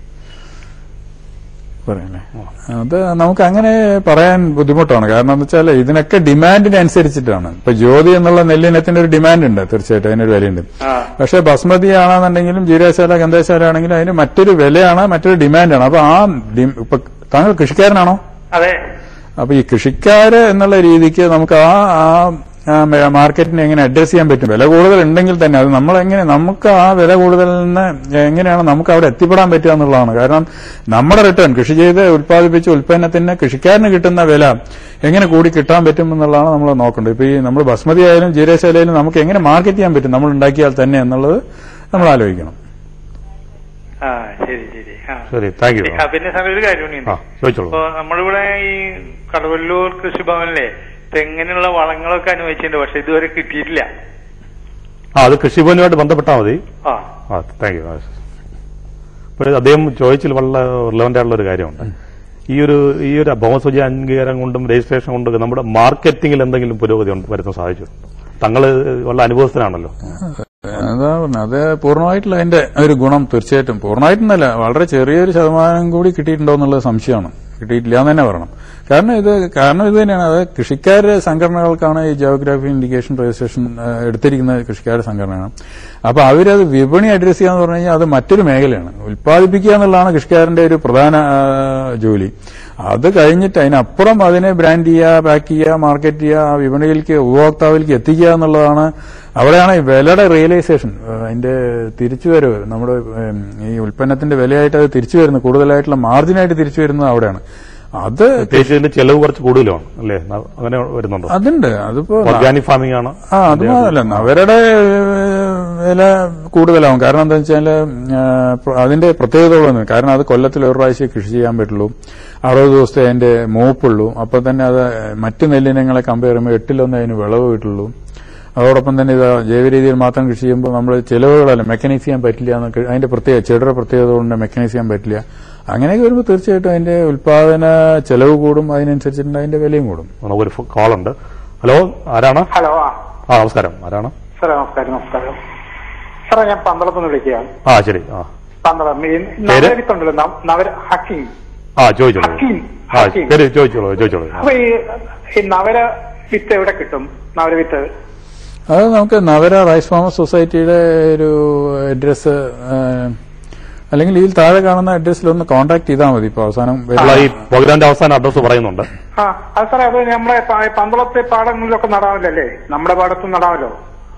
പറയല്ലേ അത് നമുക്ക് അങ്ങനെ പറയാൻ ബുദ്ധിമുട്ടാണ് കാരണം എന്താ വെച്ചാൽ ഇതിനൊക്കെ ഡിമാൻഡിനനുസരിച്ചിട്ടാണ് ഇപ്പൊ ജ്യോതി എന്നുള്ള നെല്ലിനത്തിന്റെ ഒരു ഡിമാൻഡ് ഉണ്ട് തീർച്ചയായിട്ടും അതിനൊരു വിലയുണ്ട് ആ പക്ഷെ ബസ്മതി ആണെന്നുണ്ടെങ്കിലും ജീരകശാല ഗന്ധശാല ആണെങ്കിലും അതിന് മറ്റൊരു വിലയാണ് മറ്റൊരു ഡിമാൻഡാണ് അപ്പൊ ആ ഡി- ഇപ്പൊ താങ്കൾ കൃഷിക്കാരനാണോ അതെ അപ്പൊ ഈ കൃഷിക്കാര് എന്നുള്ള രീതിക്ക് നമുക്ക് ആ ആ ആ മ- മാർക്കറ്റിനെ എങ്ങനെ അഡ്രസ് ചെയ്യാൻ പറ്റും വില കൂടുതൽ ഉണ്ടെങ്കിൽ തന്നെ അത് നമ്മൾ എങ്ങനെ നമുക്ക് ആ വില കൂടുതലിൽ നിന്ന് എങ്ങനെയാണ് നമുക്ക് അവിടെ എത്തിപ്പെടാൻ പറ്റുക എന്നുള്ളതാണ് കാരണം നമ്മുടെ റിട്ടേൺ കൃഷി ചെയ്ത് ഉൽപ്പാദിപ്പിച്ച ഉൽപ്പന്നത്തിന് കൃഷിക്കാരന് കിട്ടുന്ന വില എങ്ങനെ കൂടി കിട്ടാൻ പറ്റും എന്നുള്ളതാണ് നമ്മൾ നോക്കേണ്ടത് ഇപ്പൊ ഈ നമ്മൾ ബസ്മതി ആയാലും ജീരശാലയിലും നമുക്ക് എങ്ങനെ മാർക്കറ്റ് ചെയ്യാൻ പറ്റും നമ്മൾ ഉണ്ടാക്കിയാൽ തന്നെ എന്നുള്ളത് നമ്മൾ ആലോചിക്കണം ആ ശരി ശരി ആ ശരി താങ്ക് യു ആ, പിന്നെ സാർ ഒരു കാര്യം കൂടി ആ ചോദിച്ചോളൂ ഇപ്പൊ നമ്മളിവിടെ ഈ കടവല്ലൂർ കൃഷിഭവനിലെ തെങ്ങിനുള്ള വളങ്ങളൊക്കെ അനുവദിച്ചിട്ടുണ്ട് പക്ഷെ ഇതുവരെ കിട്ടിയിട്ടില്ല ആ അത് കൃഷിഭവനുമായിട്ട് ബന്ധപ്പെട്ടാൽ മതി ആ ആ താങ്ക് യു അപ്പോൾ അദ്ദേഹം ചോദിച്ചതിൽ വളരെ റിലവന്റ് ആയിട്ടുള്ള ഒരു കാര്യമുണ്ട് ഈ ഒരു ഈ ഒരു ഭൗമസൂചി അംഗീകാരം കൊണ്ടും രജിസ്ട്രേഷൻ കൊണ്ടും നമ്മുടെ മാർക്കറ്റിംഗിൽ എന്തെങ്കിലും പുരോഗതി ഉണ്ട്- വരുത്താൻ സാധിച്ചിട്ടുണ്ടോ തങ്ങൾ വളരെ അനുഭവസ്ഥനാണല്ലോ അതാ പറഞ്ഞത് അത് പൂർണ്ണമായിട്ടുള്ള അതിന്റെ ഒരു ഗുണം തീർച്ചയായിട്ടും പൂർണ്ണമായിട്ടൊന്നല്ല വളരെ ചെറിയൊരു ശതമാനം കൂടി കിട്ടിയിട്ടുണ്ടോ എന്നുള്ളത് സംശയമാണ് കിട്ടിയിട്ടില്ല എന്ന് തന്നെ പറയണം കാരണം ഇത് കാരണം ഇത് തന്നെയാണ് അത് കൃഷിക്കാരുടെ സംഘടനകൾക്കാണ് ഈ ജോഗ്രഫി ഇൻഡിക്കേഷൻ രജിസ്ട്രേഷൻ ഏഹ്, എടുത്തിരിക്കുന്ന കൃഷിക്കാരുടെ സംഘടനയാണ് അപ്പൊ അവരത് വിപണി അഡ്രസ് ചെയ്യുക എന്ന് പറഞ്ഞു കഴിഞ്ഞാൽ അത് മറ്റൊരു മേഖലയാണ് ഉൽപ്പാദിപ്പിക്കുക എന്നുള്ളതാണ് കൃഷിക്കാരന്റെ ഒരു പ്രധാന ആ, ജോലി അത് കഴിഞ്ഞിട്ട് അതിനപ്പുറം അതിനെ ബ്രാൻഡ് ചെയ്യുക പാക്ക് ചെയ്യുക മാർക്കറ്റ് ചെയ്യുക ആ വിപണിയിലേക്ക് ഉപഭോക്താവിലേക്ക് എത്തിക്കുക എന്നുള്ളതാണ് അവിടെയാണ് ഈ വിലയുടെ റിയലൈസേഷൻ അതിന്റെ തിരിച്ചുവരവ് നമ്മുടെ ഉം, ഈ ഉൽപ്പന്നത്തിന്റെ വിലയായിട്ട് അത് തിരിച്ചു വരുന്നത് കൂടുതലായിട്ടുള്ള മാർജിനായിട്ട് തിരിച്ചു വരുന്നത് അവിടെയാണ് അത് പ്രത്യേകിച്ച് ഇതിന്റെ ചെലവ് കുറച്ച് കൂടുതലാണ് അല്ലേ ന- അങ്ങനെ വരുന്നുണ്ടോ അതുണ്ട് അതിപ്പോ ഓർഗാനിക് ഫാമിംഗ് ആണ് ആ അത് മാത്രമല്ല അവരുടെ ഏഹ്, വില കൂടുതലാവും കാരണം എന്താ വെച്ചാൽ അതിന്റെ പ്രത്യേകതകളൊന്നും കാരണം അത് കൊല്ലത്തിൽ ഒരു പ്രാവശ്യം കൃഷി ചെയ്യാൻ പറ്റുള്ളൂ അറുപത് ദിവസത്തെ അതിന്റെ മൂപ്പുള്ളൂ അപ്പൊ തന്നെ അത് മറ്റു നെല്ലിനങ്ങളെ കമ്പയർ ചെയ്യുമ്പോൾ എട്ടിലൊന്നേ അതിന് വിളവ് കിട്ടുള്ളൂ അതോടൊപ്പം തന്നെ ഇത് ജൈവ രീതിയിൽ മാത്രം കൃഷി ചെയ്യുമ്പോൾ നമ്മൾ ചിലവുകളല്ല മെക്കനൈസ് ചെയ്യാൻ പറ്റില്ല എന്നൊക്കെ അതിന്റെ പ്രത്യേക ചെടിയുടെ പ്രത്യേകത കൊണ്ട് മെക്കനൈസ് ചെയ്യാൻ പറ്റില്ല അങ്ങനെയൊക്കെ വരുമ്പോൾ തീർച്ചയായിട്ടും അതിന്റെ ഉൽപാദന ചെലവ് കൂടും അതിനനുസരിച്ചിട്ട് അതിന്റെ വിലയും കൂടും നമുക്കൊരു കോൾ ഉണ്ട് ഹലോ ആരാണ് ഹലോ ആ ആ നമസ്കാരം ആരാണ് സാറേ നമസ്കാരം നമസ്കാരം സാറേ ഞാൻ പന്തളത്തുനിന്ന് വിളിക്കുകയാണ് ആ ശരി ആ പന്തളം ഈ നവരവിത്തുണ്ടല്ലോ നവ- നവര ഹക്കീം ആ ചോദിച്ചോളൂ ഹക്കീം ആ ഹക്കീം ശരി ചോദിച്ചോളൂ ചോദിച്ചോളൂ അപ്പൊ ഈ ഈ നവര വിത്ത് എവിടെ കിട്ടും നവരവിത്ത് അത് നമുക്ക് നവര റൈസ് ഫാമേഴ്സ് സൊസൈറ്റിയുടെ ഒരു അഡ്രസ് അല്ലെങ്കിൽ ഇതിൽ താഴെ കാണുന്ന അഡ്രസ്സിൽ ഒന്ന് കോൺടാക്ട് ചെയ്താൽ മതി ഇപ്പൊ അവസാനം ഉള്ള വരുന്ന- ഈ പ്രോഗ്രാമിന്റെ അവസാന അഡ്രസ് പറയുന്നുണ്ട് ആ അത് സാറേ അത് നമ്മളെ പ- പന്തളത്തെ പാടങ്ങളിലൊക്കെ നടാമല്ലോ നമ്മുടെ പാടത്തും നടാമല്ലോ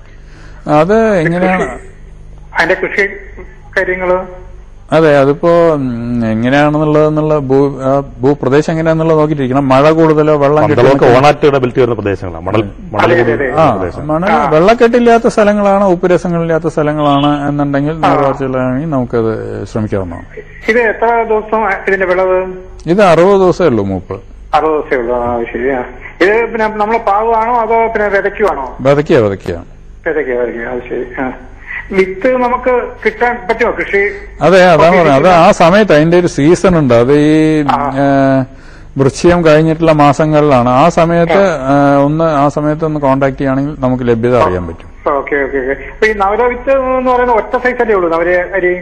അത് എങ്ങനെയാണ് അതിന്റെ കൃഷി കാര്യങ്ങള് അതെ അതിപ്പോ ഉം, എങ്ങനെയാണെന്നുള്ളതെന്നുള്ള ഭൂ ആ ഭൂപ്രദേശം എങ്ങനെയാണെന്നുള്ളത് നോക്കിയിട്ടിരിക്കണം മഴ കൂടുതലോ വെള്ളം പന്തളമൊക്കെ കിട്ടുന്ന- ഓണാറ്റ് ബിൽറ്റ് വരുന്ന പ്രദേശങ്ങളാണ് മണൽ മണൽ അതെ, കൂടി അതെ, ആ വരുന്ന പ്രദേശം മണൽ വെള്ളക്കെട്ടില്ലാത്ത സ്ഥലങ്ങളാണ് ഉപ്പുരസങ്ങളില്ലാത്ത സ്ഥലങ്ങളാണ് എന്നുണ്ടെങ്കിൽ നേർവാഴ്ചയിലാണെങ്കിൽ നമുക്കത് ശ്രമിക്കാവുന്നതാണ് ഇത് എത്ര ദിവസം ഇതിന്റെ വിളവ് ഇത് അറുപത് ദിവസമേ ഉള്ളൂ മൂപ്പ് അറുപത് ദിവസമേ ഉള്ളൂ ആ ശരിയാ ഇത് പിന്നെ നമ്മൾ പാകുവാണോ അതോ പിന്നെ വിതയ്ക്കുവാണോ വതയ്ക്കുക വതയ്ക്കുക വിതയ്ക്കുക വിതയ്ക്കുക അത് ശരി ആ വിത്ത് നമുക്ക് കിട്ടാൻ പറ്റുമോ കൃഷി അതെ അതാണ് പറഞ്ഞത് അത് ആ സമയത്ത് അതിന്റെ ഒരു സീസൺ ഉണ്ട് അത് ഈ ഏ, വൃശ്ചികം കഴിഞ്ഞിട്ടുള്ള മാസങ്ങളിലാണ് ആ സമയത്ത് ഏ, ഒന്ന് ആ സമയത്ത് ഒന്ന് കോൺടാക്ട് ചെയ്യുകയാണെങ്കിൽ നമുക്ക് ലഭ്യത അറിയാൻ പറ്റും ഓക്കെ ഓക്കെ ഓക്കെ അപ്പൊ ഈ നവര വിത്ത് എന്ന് പറയുന്ന ഒറ്റ സൈസ് അല്ലേ ഉള്ളൂ നവര അരി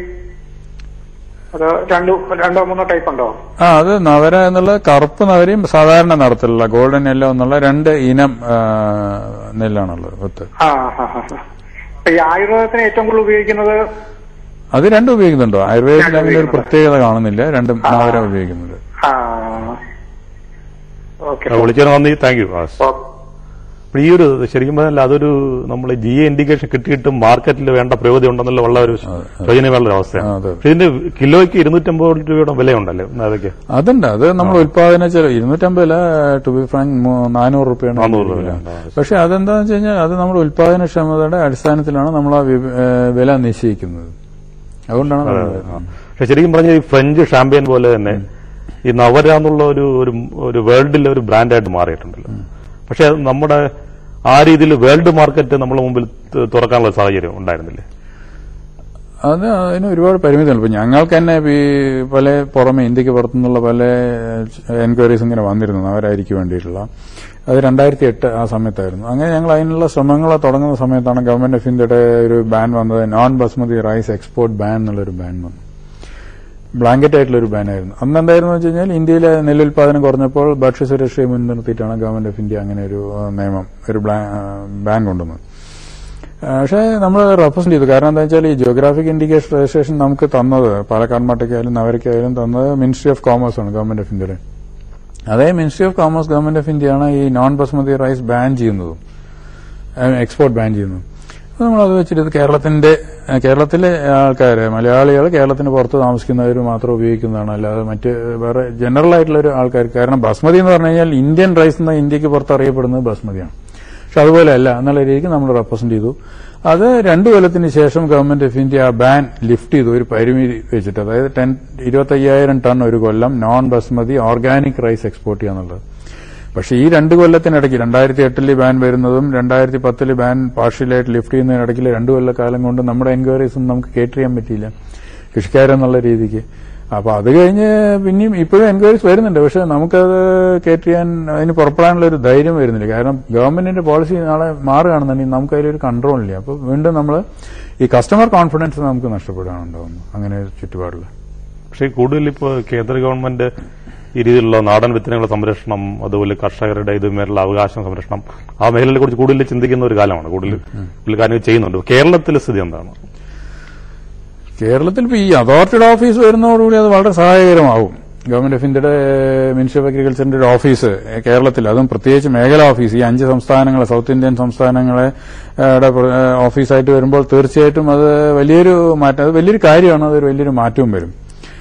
അതോ രണ്ടു രണ്ടോ മൂന്നോ ടൈപ്പ് ഉണ്ടോ ആ അത് നവര എന്നുള്ള കറുപ്പ് നവരയും സാധാരണ നിറത്തിലുള്ള ഗോൾഡൻ യെല്ലോ എന്നുള്ള രണ്ട് ഇനം ഏ, നെല്ലാണുള്ളത് വിത്ത് ആ ഹാ ഹാ ഹാ. അപ്പൊ ഈ ആയുർവേദത്തിന് ഏറ്റവും കൂടുതൽ ഉപയോഗിക്കുന്നത് അത് രണ്ടും ഉപയോഗിക്കുന്നുണ്ടോ ആയുർവേദത്തിൽ രണ്ടും അങ്ങനെ ഒരു പ്രത്യേകത കാണുന്നില്ല രണ്ടും നവര ഉപയോഗിക്കുന്നുണ്ട് ആ ഓക്കെ വിളിച്ചതിന് നന്ദി താങ്ക് യു അപ്പോൾ ഈ ഒരു ശരിക്കും പറഞ്ഞാൽ അതൊരു നമ്മൾ ജി എ ഇൻഡിക്കേഷൻ കിട്ടിയിട്ടും മാർക്കറ്റിൽ വേണ്ട പ്രയോജനം ഉണ്ടെന്നുള്ള വളരെ ഒരു ശോചനീയമുള്ള ഒരു അവസ്ഥയാണ് ആ, അതെ. പക്ഷേ ഇതിന്റെ കിലോയ്ക്ക് ഇരുന്നൂറ്റമ്പത് രൂപയുടെ വിലയുണ്ടല്ലേ അതൊക്കെ അതുണ്ട് അത് നമ്മൾ ഉൽപാദന ചെലവ് ഇരുന്നൂറ്റമ്പതില ടു ബി ഫ്രാങ്ക് നാനൂറ് രുപയാണ് നാനൂറ് വില. രൂപ. പക്ഷെ അതെന്താന്ന് വെച്ച് കഴിഞ്ഞാൽ അത് നമ്മുടെ ഉൽപാദനക്ഷമതയുടെ അടിസ്ഥാനത്തിലാണ് നമ്മൾ ആ വി- ഏ, വില നിശ്ചയിക്കുന്നത് അതുകൊണ്ടാണ് അതെ, നമ്മൾ- അതെ. ആ. പക്ഷെ ശരിക്കും പറഞ്ഞാൽ ഈ ഫ്രഞ്ച് ഷാമ്പ്യൻ പോലെ തന്നെ ഈ നവര എന്നുള്ള ഒരു ഒരു ഒരു വേൾഡിലെ ഒരു ബ്രാൻഡായിട്ട് മാറിയിട്ടുണ്ടല്ലോ പക്ഷെ അത് നമ്മുടെ ആ രീതിയിൽ വേൾഡ് മാർക്കറ്റ് നമ്മുടെ മുമ്പിൽ ത- തുറക്കാനുള്ള സാഹചര്യം ഉണ്ടായിരുന്നില്ലേ അത് അതിന് ഒരുപാട് പരിമിതികൾ ഇപ്പൊ ഞങ്ങൾക്ക് തന്നെ ഇപ്പൊ ഈ പല പുറമെ ഇന്ത്യക്ക് പുറത്തുനിന്നുള്ള പല എൻക്വയറീസ് ഇങ്ങനെ വന്നിരുന്നു അവരായിരിക്കും വേണ്ടിയിട്ടുള്ള അത് രണ്ടായിരത്തി എട്ട് ആ സമയത്തായിരുന്നു അങ്ങനെ ഞങ്ങൾ അതിനുള്ള ശ്രമങ്ങൾ തുടങ്ങുന്ന സമയത്താണ് ഗവൺമെന്റ് ഓഫ് ഇന്ത്യയുടെ ഒരു ബാൻ വന്നത് non basmati rice export ban എന്നുള്ളൊരു ബാൻ വന്നു ബ്ലാങ്കറ്റ് ആയിട്ടുള്ള ഒരു ബാനായിരുന്നു അന്ന് എന്തായിരുന്നു വെച്ച് കഴിഞ്ഞാൽ ഇന്ത്യയിലെ നെല്ലുൽപാദനം കുറഞ്ഞപ്പോൾ ഭക്ഷ്യസുരക്ഷയെ മുൻനിർത്തിയിട്ടാണ് ഗവൺമെന്റ് ഓഫ് ഇന്ത്യ അങ്ങനെ ഒരു ആ, നിയമം ഒരു ബാൻ കൊണ്ടുവന്നത് ആ, പക്ഷേ നമ്മൾ റെപ്രസെന്റ് ചെയ്തു കാരണം എന്താ വെച്ചാൽ ഈ ജിയോഗ്രാഫിക് ഇൻഡിക്കേഷൻ രജിസ്ട്രേഷൻ നമുക്ക് തന്നത് പാലക്കാട് മട്ടയ്ക്കായാലും നവരയ്ക്കായാലും തന്നത് മിനിസ്ട്രി ഓഫ് കോമേഴ്സ് ആണ് ഗവൺമെന്റ് ഓഫ് ഇന്ത്യയുടെ അതേ ministry of commerce government of ഇന്ത്യയാണ് ഈ നോൺ ബസ്മതി റൈസ് ബാൻ ചെയ്യുന്നതും എക്സ്പോർട്ട് ബാൻ ചെയ്യുന്നതും അപ്പോൾ നമ്മളത് വെച്ചിട്ട് ഇത് കേരളത്തിന്റെ ആ, കേരളത്തിലെ ആൾക്കാർ മലയാളികൾ കേരളത്തിന് പുറത്ത് താമസിക്കുന്നവർ മാത്രം ഉപയോഗിക്കുന്നതാണ് അല്ലാതെ മറ്റ് വേറെ ജനറൽ ആയിട്ടുള്ള ഒരു ആൾക്കാർ കാരണം ബസ്മതി എന്ന് പറഞ്ഞു കഴിഞ്ഞാൽ ഇന്ത്യൻ റൈസ് എന്ന ഇന്ത്യക്ക് പുറത്ത് അറിയപ്പെടുന്നത് ബസ്മതിയാണ് പക്ഷെ അതുപോലെ അല്ല എന്നുള്ള രീതിക്ക് നമ്മൾ റെപ്രസെന്റ് ചെയ്തു അത് രണ്ടു കൊല്ലത്തിന് ശേഷം ഗവൺമെന്റ് ഓഫ് ഇന്ത്യ ആ ബാൻ ലിഫ്റ്റ് ചെയ്തു ഒരു പരിമിതി വെച്ചിട്ട് അതായത് ടെൻ ഇരുപത്തയ്യായിരം ടൺ ഒരു കൊല്ലം non basmati organic rice export ചെയ്യാന്നുള്ളത് പക്ഷെ ഈ രണ്ട് കൊല്ലത്തിനിടയ്ക്ക് രണ്ടായിരത്തി എട്ടില് ബാൻ വരുന്നതും രണ്ടായിരത്തി പത്തില് ബാൻ പാർഷ്യലായിട്ട് ലിഫ്റ്റ് ചെയ്യുന്നതിനിടയ്ക്ക് രണ്ട് കൊല്ലക്കാലം കൊണ്ട് നമ്മുടെ എൻക്വയറീസ് ഒന്നും നമുക്ക് കേറ്റർ ചെയ്യാൻ പറ്റിയില്ല കൃഷിക്കാരെന്നുള്ള രീതിക്ക് അപ്പൊ അത് കഴിഞ്ഞ് പിന്നെയും ഇപ്പോഴും എൻക്വയറീസ് വരുന്നുണ്ട് പക്ഷെ നമുക്കത് കേറ്റർ ചെയ്യാൻ അതിന് പുറപ്പെടാനുള്ള ഒരു ധൈര്യം വരുന്നില്ല കാരണം ഗവൺമെന്റിന്റെ പോളിസി നാളെ മാറുകയാണെന്നുണ്ടെങ്കിൽ നമുക്ക് അതിലൊരു കൺട്രോൾ ഇല്ല അപ്പൊ വീണ്ടും നമ്മൾ ഈ കസ്റ്റമർ കോൺഫിഡൻസ് നമുക്ക് നഷ്ടപ്പെടുകയാണ് ഉണ്ടാവുന്നത് അങ്ങനെ ഒരു ചുറ്റുപാടിൽ പക്ഷേ കൂടുതൽ ഇപ്പോൾ കേന്ദ്ര ഗവൺമെന്റ് ഈ രീതിയിലുള്ള നാടൻ വിത്തനങ്ങളുടെ സംരക്ഷണം അതുപോലെ കർഷകരുടെ ഇതുമേലുള്ള അവകാശം സംരക്ഷണം ആ മേഖലയെ കുറിച്ച് കൂടുതൽ ചിന്തിക്കുന്ന ഒരു കാലമാണ് കൂടുതൽ കൂടുതൽ കാര്യങ്ങൾ ചെയ്യുന്നുണ്ട് കേരളത്തിലെ സ്ഥിതി എന്താണ് കേരളത്തിൽ ഇപ്പൊ ഈ അതോറിറ്റിയുടെ ഓഫീസ് വരുന്നതോടുകൂടി അത് വളരെ സഹായകരമാവും ഗവൺമെന്റ് ഓഫ് ഇന്ത്യയുടെ മിനിസ്ട്രി ഓഫ് അഗ്രികൾച്ചറിന്റെ ഒരു ഓഫീസ് ഏഹ്, കേരളത്തിൽ അതും പ്രത്യേകിച്ച് മേഖലാ ഓഫീസ് ഈ അഞ്ച് സംസ്ഥാനങ്ങളെ സൗത്ത് ഇന്ത്യൻ സംസ്ഥാനങ്ങളെ ഏഹ്, ടെ പ്ര- ഏഹ്, ഓഫീസായിട്ട് വരുമ്പോൾ തീർച്ചയായിട്ടും അത് വലിയൊരു മാറ്റം അത് വലിയൊരു കാര്യമാണ് അതൊരു വലിയൊരു മാറ്റവും വരും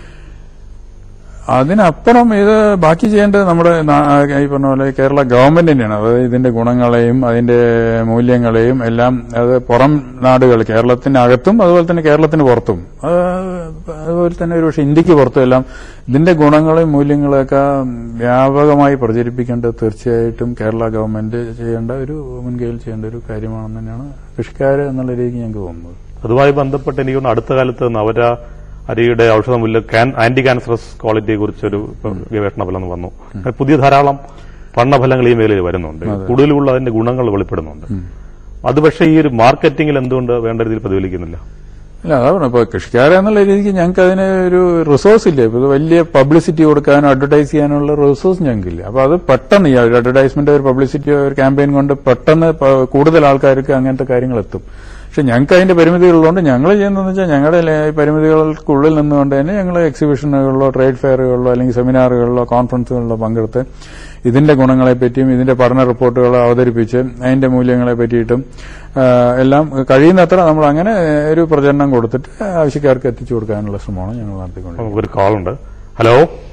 അതിനപ്പുറം ഇത് ബാക്കി ചെയ്യേണ്ടത് നമ്മുടെ നാ- ഈ പറഞ്ഞ പോലെ കേരള ഗവൺമെന്റ് തന്നെയാണ് അതായത് ഇതിന്റെ ഗുണങ്ങളെയും അതിന്റെ മൂല്യങ്ങളെയും എല്ലാം അത് പുറം നാടുകൾ കേരളത്തിനകത്തും അതുപോലെ തന്നെ കേരളത്തിന് പുറത്തും അത് അതുപോലെ തന്നെ ഒരു പക്ഷേ ഇന്ത്യക്ക് പുറത്തും എല്ലാം ഇതിന്റെ ഗുണങ്ങളെയും മൂല്യങ്ങളെയൊക്കെ വ്യാപകമായി പ്രചരിപ്പിക്കേണ്ടത് തീർച്ചയായിട്ടും കേരള ഗവൺമെന്റ് ചെയ്യേണ്ട ഒരു മുൻകൈയിൽ ചെയ്യേണ്ട ഒരു കാര്യമാണെന്ന് തന്നെയാണ് കൃഷിക്കാര് എന്നുള്ള രീതിക്ക് ഞങ്ങൾക്ക് തോന്നുന്നത് അതുമായി ബന്ധപ്പെട്ട് എനിക്ക് തോന്നുന്നു അടുത്ത കാലത്ത് നവര അരിയുടെ ഔഷധമുല്ല ആന്റി ക്യാൻസറസ് ക്വാളിറ്റിയെ കുറിച്ചൊരു ഗവേഷണ ഫലം വന്നു പുതിയ ധാരാളം പഠനഫലങ്ങൾ ഈ മേഖലയിൽ വരുന്നുണ്ട് കൂടുതലുള്ള അതിന്റെ ഗുണങ്ങൾ വെളിപ്പെടുന്നുണ്ട് അത് പക്ഷേ ഈ ഒരു മാർക്കറ്റിംഗിൽ എന്തുകൊണ്ട് വേണ്ട രീതിയിൽ പ്രതിഫലിക്കുന്നില്ല അല്ല അതാ പറഞ്ഞത് ഇപ്പൊ കൃഷിക്കാരെ എന്നുള്ള രീതിക്ക് ഞങ്ങൾക്ക് അതിന് ഒരു റിസോഴ്സ് ഇല്ല ഇപ്പൊ ഇത് വലിയ പബ്ലിസിറ്റി കൊടുക്കാനോ അഡ്വർടൈസ് ചെയ്യാനുള്ള റിസോഴ്സ് ഞങ്ങൾക്കില്ല അപ്പൊ അത് പെട്ടെന്ന് ഈ അഡ്വർടൈസ്മെന്റ് ഒരു പബ്ലിസിറ്റി ഒരു ക്യാമ്പയിൻ കൊണ്ട് പെട്ടെന്ന് പ- കൂടുതൽ ആൾക്കാർക്ക് അങ്ങനത്തെ കാര്യങ്ങൾ എത്തും പക്ഷെ ഞങ്ങൾക്ക് അതിന്റെ പരിമിതികളുള്ളതുകൊണ്ട് ഞങ്ങൾ ചെയ്യുന്നതെന്ന് വെച്ചാൽ ഞങ്ങളുടെ ലെ- പരിമിതികൾക്കുള്ളിൽ നിന്നുകൊണ്ട് തന്നെ ഞങ്ങൾ എക്സിബിഷനുകളിലോ ട്രേഡ് ഫെയറുകളിലോ അല്ലെങ്കിൽ സെമിനാറുകളിലോ കോൺഫറൻസുകളിലോ പങ്കെടുത്ത് ഇതിന്റെ ഗുണങ്ങളെ പറ്റിയും ഇതിന്റെ പഠന റിപ്പോർട്ടുകൾ അവതരിപ്പിച്ച് അതിന്റെ മൂല്യങ്ങളെ പറ്റിയിട്ടും ആ, എല്ലാം കഴിയുന്നത്ര നമ്മൾ അങ്ങനെ ഒരു പ്രചരണം കൊടുത്തിട്ട് ആവശ്യക്കാർക്ക് എത്തിച്ചു കൊടുക്കാനുള്ള ശ്രമമാണ് ഞങ്ങൾ നടത്തിക്കൊണ്ടിരിക്കുന്നത് നമുക്കൊരു കോളുണ്ട് ഹലോ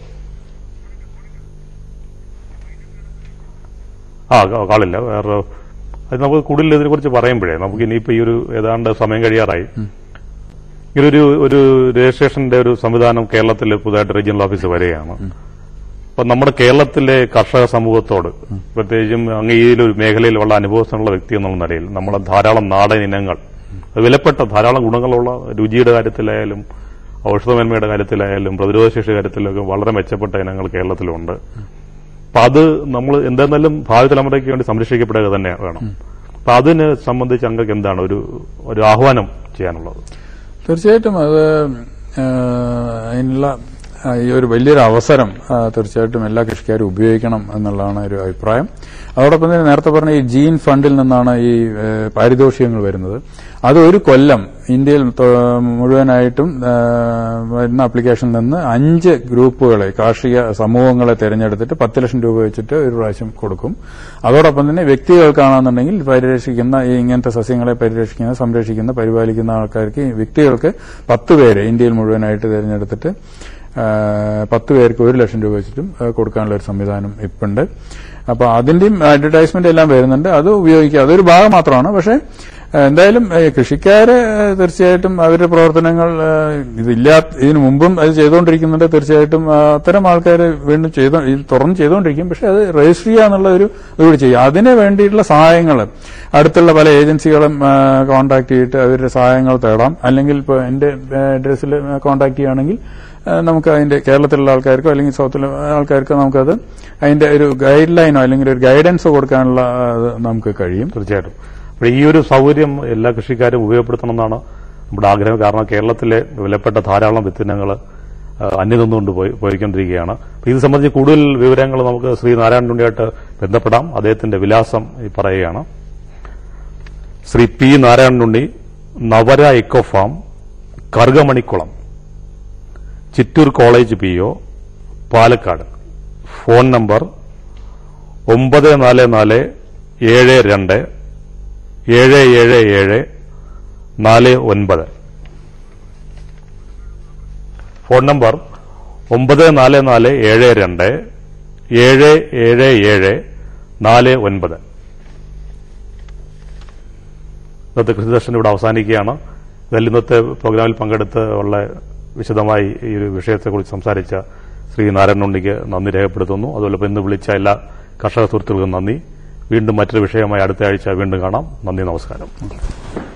ആ ക- കാളില്ല വേറെ അത് നമുക്ക് കൂടുതൽ ഇതിനെ കുറിച്ച് പറയുമ്പോഴേ നമുക്ക് ഇനിയിപ്പോ ഈ ഒരു ഏതാണ്ട് സമയം കഴിയാറായി ഇങ്ങനൊരു ഒരു രജിസ്ട്രേഷന്റെ ഒരു സംവിധാനം കേരളത്തിൽ പുതുതായിട്ട് റീജിയണൽ ഓഫീസ് വരികയാണ് അപ്പൊ നമ്മുടെ കേരളത്തിലെ കർഷക സമൂഹത്തോട് പ്രത്യേകിച്ചും അങ്ങ് ഈ ഒരു മേഖലയിൽ ഉള്ള അനുഭവത്തിനുള്ള വ്യക്തി എന്നുള്ള നിലയിൽ നമ്മളെ ധാരാളം നാടൻ ഇനങ്ങൾ അത് വിലപ്പെട്ട ധാരാളം ഗുണങ്ങളുള്ള രുചിയുടെ കാര്യത്തിലായാലും ഔഷധമേന്മയുടെ കാര്യത്തിലായാലും പ്രതിരോധശേഷി കാര്യത്തിലൊക്കെ വളരെ മെച്ചപ്പെട്ട ഇനങ്ങൾ കേരളത്തിലുണ്ട് അപ്പൊ അത് നമ്മൾ എന്തായിരുന്നാലും ഭാവി തലമുറയ്ക്ക് വേണ്ടി സംരക്ഷിക്കപ്പെടുക തന്നെ വേണം അപ്പൊ അതിന് സംബന്ധിച്ച് അങ്ങക്ക് എന്താണ് ഒരു ഒരു ആഹ്വാനം ചെയ്യാനുള്ളത് തീർച്ചയായിട്ടും അത് ആ, അതിനുള്ള ആ, ഈ ഒരു വലിയൊരു അവസരം ആ, തീർച്ചയായിട്ടും എല്ലാ കൃഷിക്കാരും ഉപയോഗിക്കണം എന്നുള്ളതാണ് ഒരു അഭിപ്രായം അതോടൊപ്പം തന്നെ നേരത്തെ പറഞ്ഞ ഈ ജീൻ ഫണ്ടിൽ നിന്നാണ് ഈ ഏ, പാരിതോഷികങ്ങൾ വരുന്നത് അത് ഒരു കൊല്ലം ഇന്ത്യയിൽ തൊ- മുഴുവനായിട്ടും ആ, വരുന്ന ആപ്ലിക്കേഷനിൽ നിന്ന് അഞ്ച് ഗ്രൂപ്പുകളെ കാർഷിക സമൂഹങ്ങളെ തിരഞ്ഞെടുത്തിട്ട് പത്ത് ലക്ഷം രൂപ വെച്ചിട്ട് ഒരു പ്രാവശ്യം കൊടുക്കും അതോടൊപ്പം തന്നെ വ്യക്തികൾക്കാണെന്നുണ്ടെങ്കിൽ പരിരക്ഷിക്കുന്ന ഈ ഇങ്ങനത്തെ സസ്യങ്ങളെ പരിരക്ഷിക്കുന്ന സംരക്ഷിക്കുന്ന പരിപാലിക്കുന്ന ആൾക്കാർക്ക് ഈ വ്യക്തികൾക്ക് പത്ത് പേരെ ഇന്ത്യയിൽ മുഴുവനായിട്ട് തിരഞ്ഞെടുത്തിട്ട് ആ, പത്ത് പേർക്ക് ഒരു ലക്ഷം രൂപ വെച്ചിട്ടും ആ, കൊടുക്കാനുള്ള ഒരു സംവിധാനം ഇപ്പുണ്ട് അപ്പൊ അതിന്റെയും അഡ്വർടൈസ്മെന്റ് എല്ലാം വരുന്നുണ്ട് അത് ഉപയോഗിക്കുക അതൊരു ഭാഗം മാത്രമാണ് പക്ഷേ ഏഹ് എന്തായാലും ഏഹ് കൃഷിക്കാര് ഏഹ് തീർച്ചയായിട്ടും അവരുടെ പ്രവർത്തനങ്ങൾ ഏഹ് ഇതില്ലാ ഇതിനു മുമ്പും അത് ചെയ്തുകൊണ്ടിരിക്കുന്നുണ്ട് തീർച്ചയായിട്ടും ആ, അത്തരം ആൾക്കാർ വീണ്ടും ചെയ്തോ ഇത് തുറന്ന് ചെയ്തുകൊണ്ടിരിക്കും പക്ഷെ അത് രജിസ്റ്റർ ചെയ്യുക എന്നുള്ള ഒരു ഇതുകൂടി ചെയ്യും അതിന് വേണ്ടിയിട്ടുള്ള സഹായങ്ങൾ അടുത്തുള്ള പല ഏജൻസികളും കോൺടാക്ട് ചെയ്തിട്ട് അവരുടെ സഹായങ്ങൾ തേടാം അല്ലെങ്കിൽ ഇപ്പോൾ എന്റെ അഡ്രസ്സിൽ കോൺടാക്ട് ചെയ്യുകയാണെങ്കിൽ ഏഹ് നമുക്ക് അതിന്റെ കേരളത്തിലുള്ള ആൾക്കാർക്കോ അല്ലെങ്കിൽ സൗത്തിലെ ആൾക്കാർക്കോ നമുക്കത് അതിന്റെ ഒരു ഗൈഡ് ലൈനോ അല്ലെങ്കിൽ ഒരു ഗൈഡൻസോ കൊടുക്കാനുള്ള ആ, ഇത് നമുക്ക് കഴിയും തീർച്ചയായിട്ടും അപ്പോൾ ഈ ഒരു സൗകര്യം എല്ലാ കൃഷിക്കാരും ഉപയോഗപ്പെടുത്തണം എന്നാണ് നമ്മുടെ ആഗ്രഹം കാരണം കേരളത്തിലെ വിലപ്പെട്ട ധാരാളം വിത്തിനങ്ങൾ അന്യം നിന്നുകൊണ്ട് പോയി പോയിക്കൊണ്ടിരിക്കുകയാണ് അപ്പോൾ ഇത് സംബന്ധിച്ച് കൂടുതൽ വിവരങ്ങൾ നമുക്ക് ശ്രീ നാരായണനുണ്ടിയായിട്ട് ബന്ധപ്പെടാം അദ്ദേഹത്തിന്റെ വിലാസം ഈ പറയുകയാണ് Shri P Narayananunni Navara eco farm Karukamanikkulam Chittur college P O Palakkad phone number ഒമ്പത് നാല് നാല് ഏഴ് രണ്ട് ഏഴ് ഏഴ് ഏഴ് നാല് ഒൻപത് ഫോൺ നമ്പർ ഒമ്പത് നാല് നാല് ഏഴ് രണ്ട് ഏഴ് ഏഴ് ഏഴ് നാല് ഒൻപത് ഇന്നത്തെ കൃഷിദർശനം ഇവിടെ അവസാനിക്കുകയാണ് ഇതിൽ ഇന്നത്തെ പ്രോഗ്രാമിൽ പങ്കെടുത്ത് ഉള്ള വിശദമായി ഈ ഒരു വിഷയത്തെക്കുറിച്ച് സംസാരിച്ച ശ്രീ നാരായണുണ്ണിക്ക് നന്ദി രേഖപ്പെടുത്തുന്നു അതുപോലെ ഇന്ന് വിളിച്ച എല്ലാ കർഷക സുഹൃത്തുക്കൾക്കും നന്ദി വീണ്ടും മറ്റൊരു വിഷയമായി അടുത്ത ആഴ്ച വീണ്ടും കാണാം നന്ദി നമസ്കാരം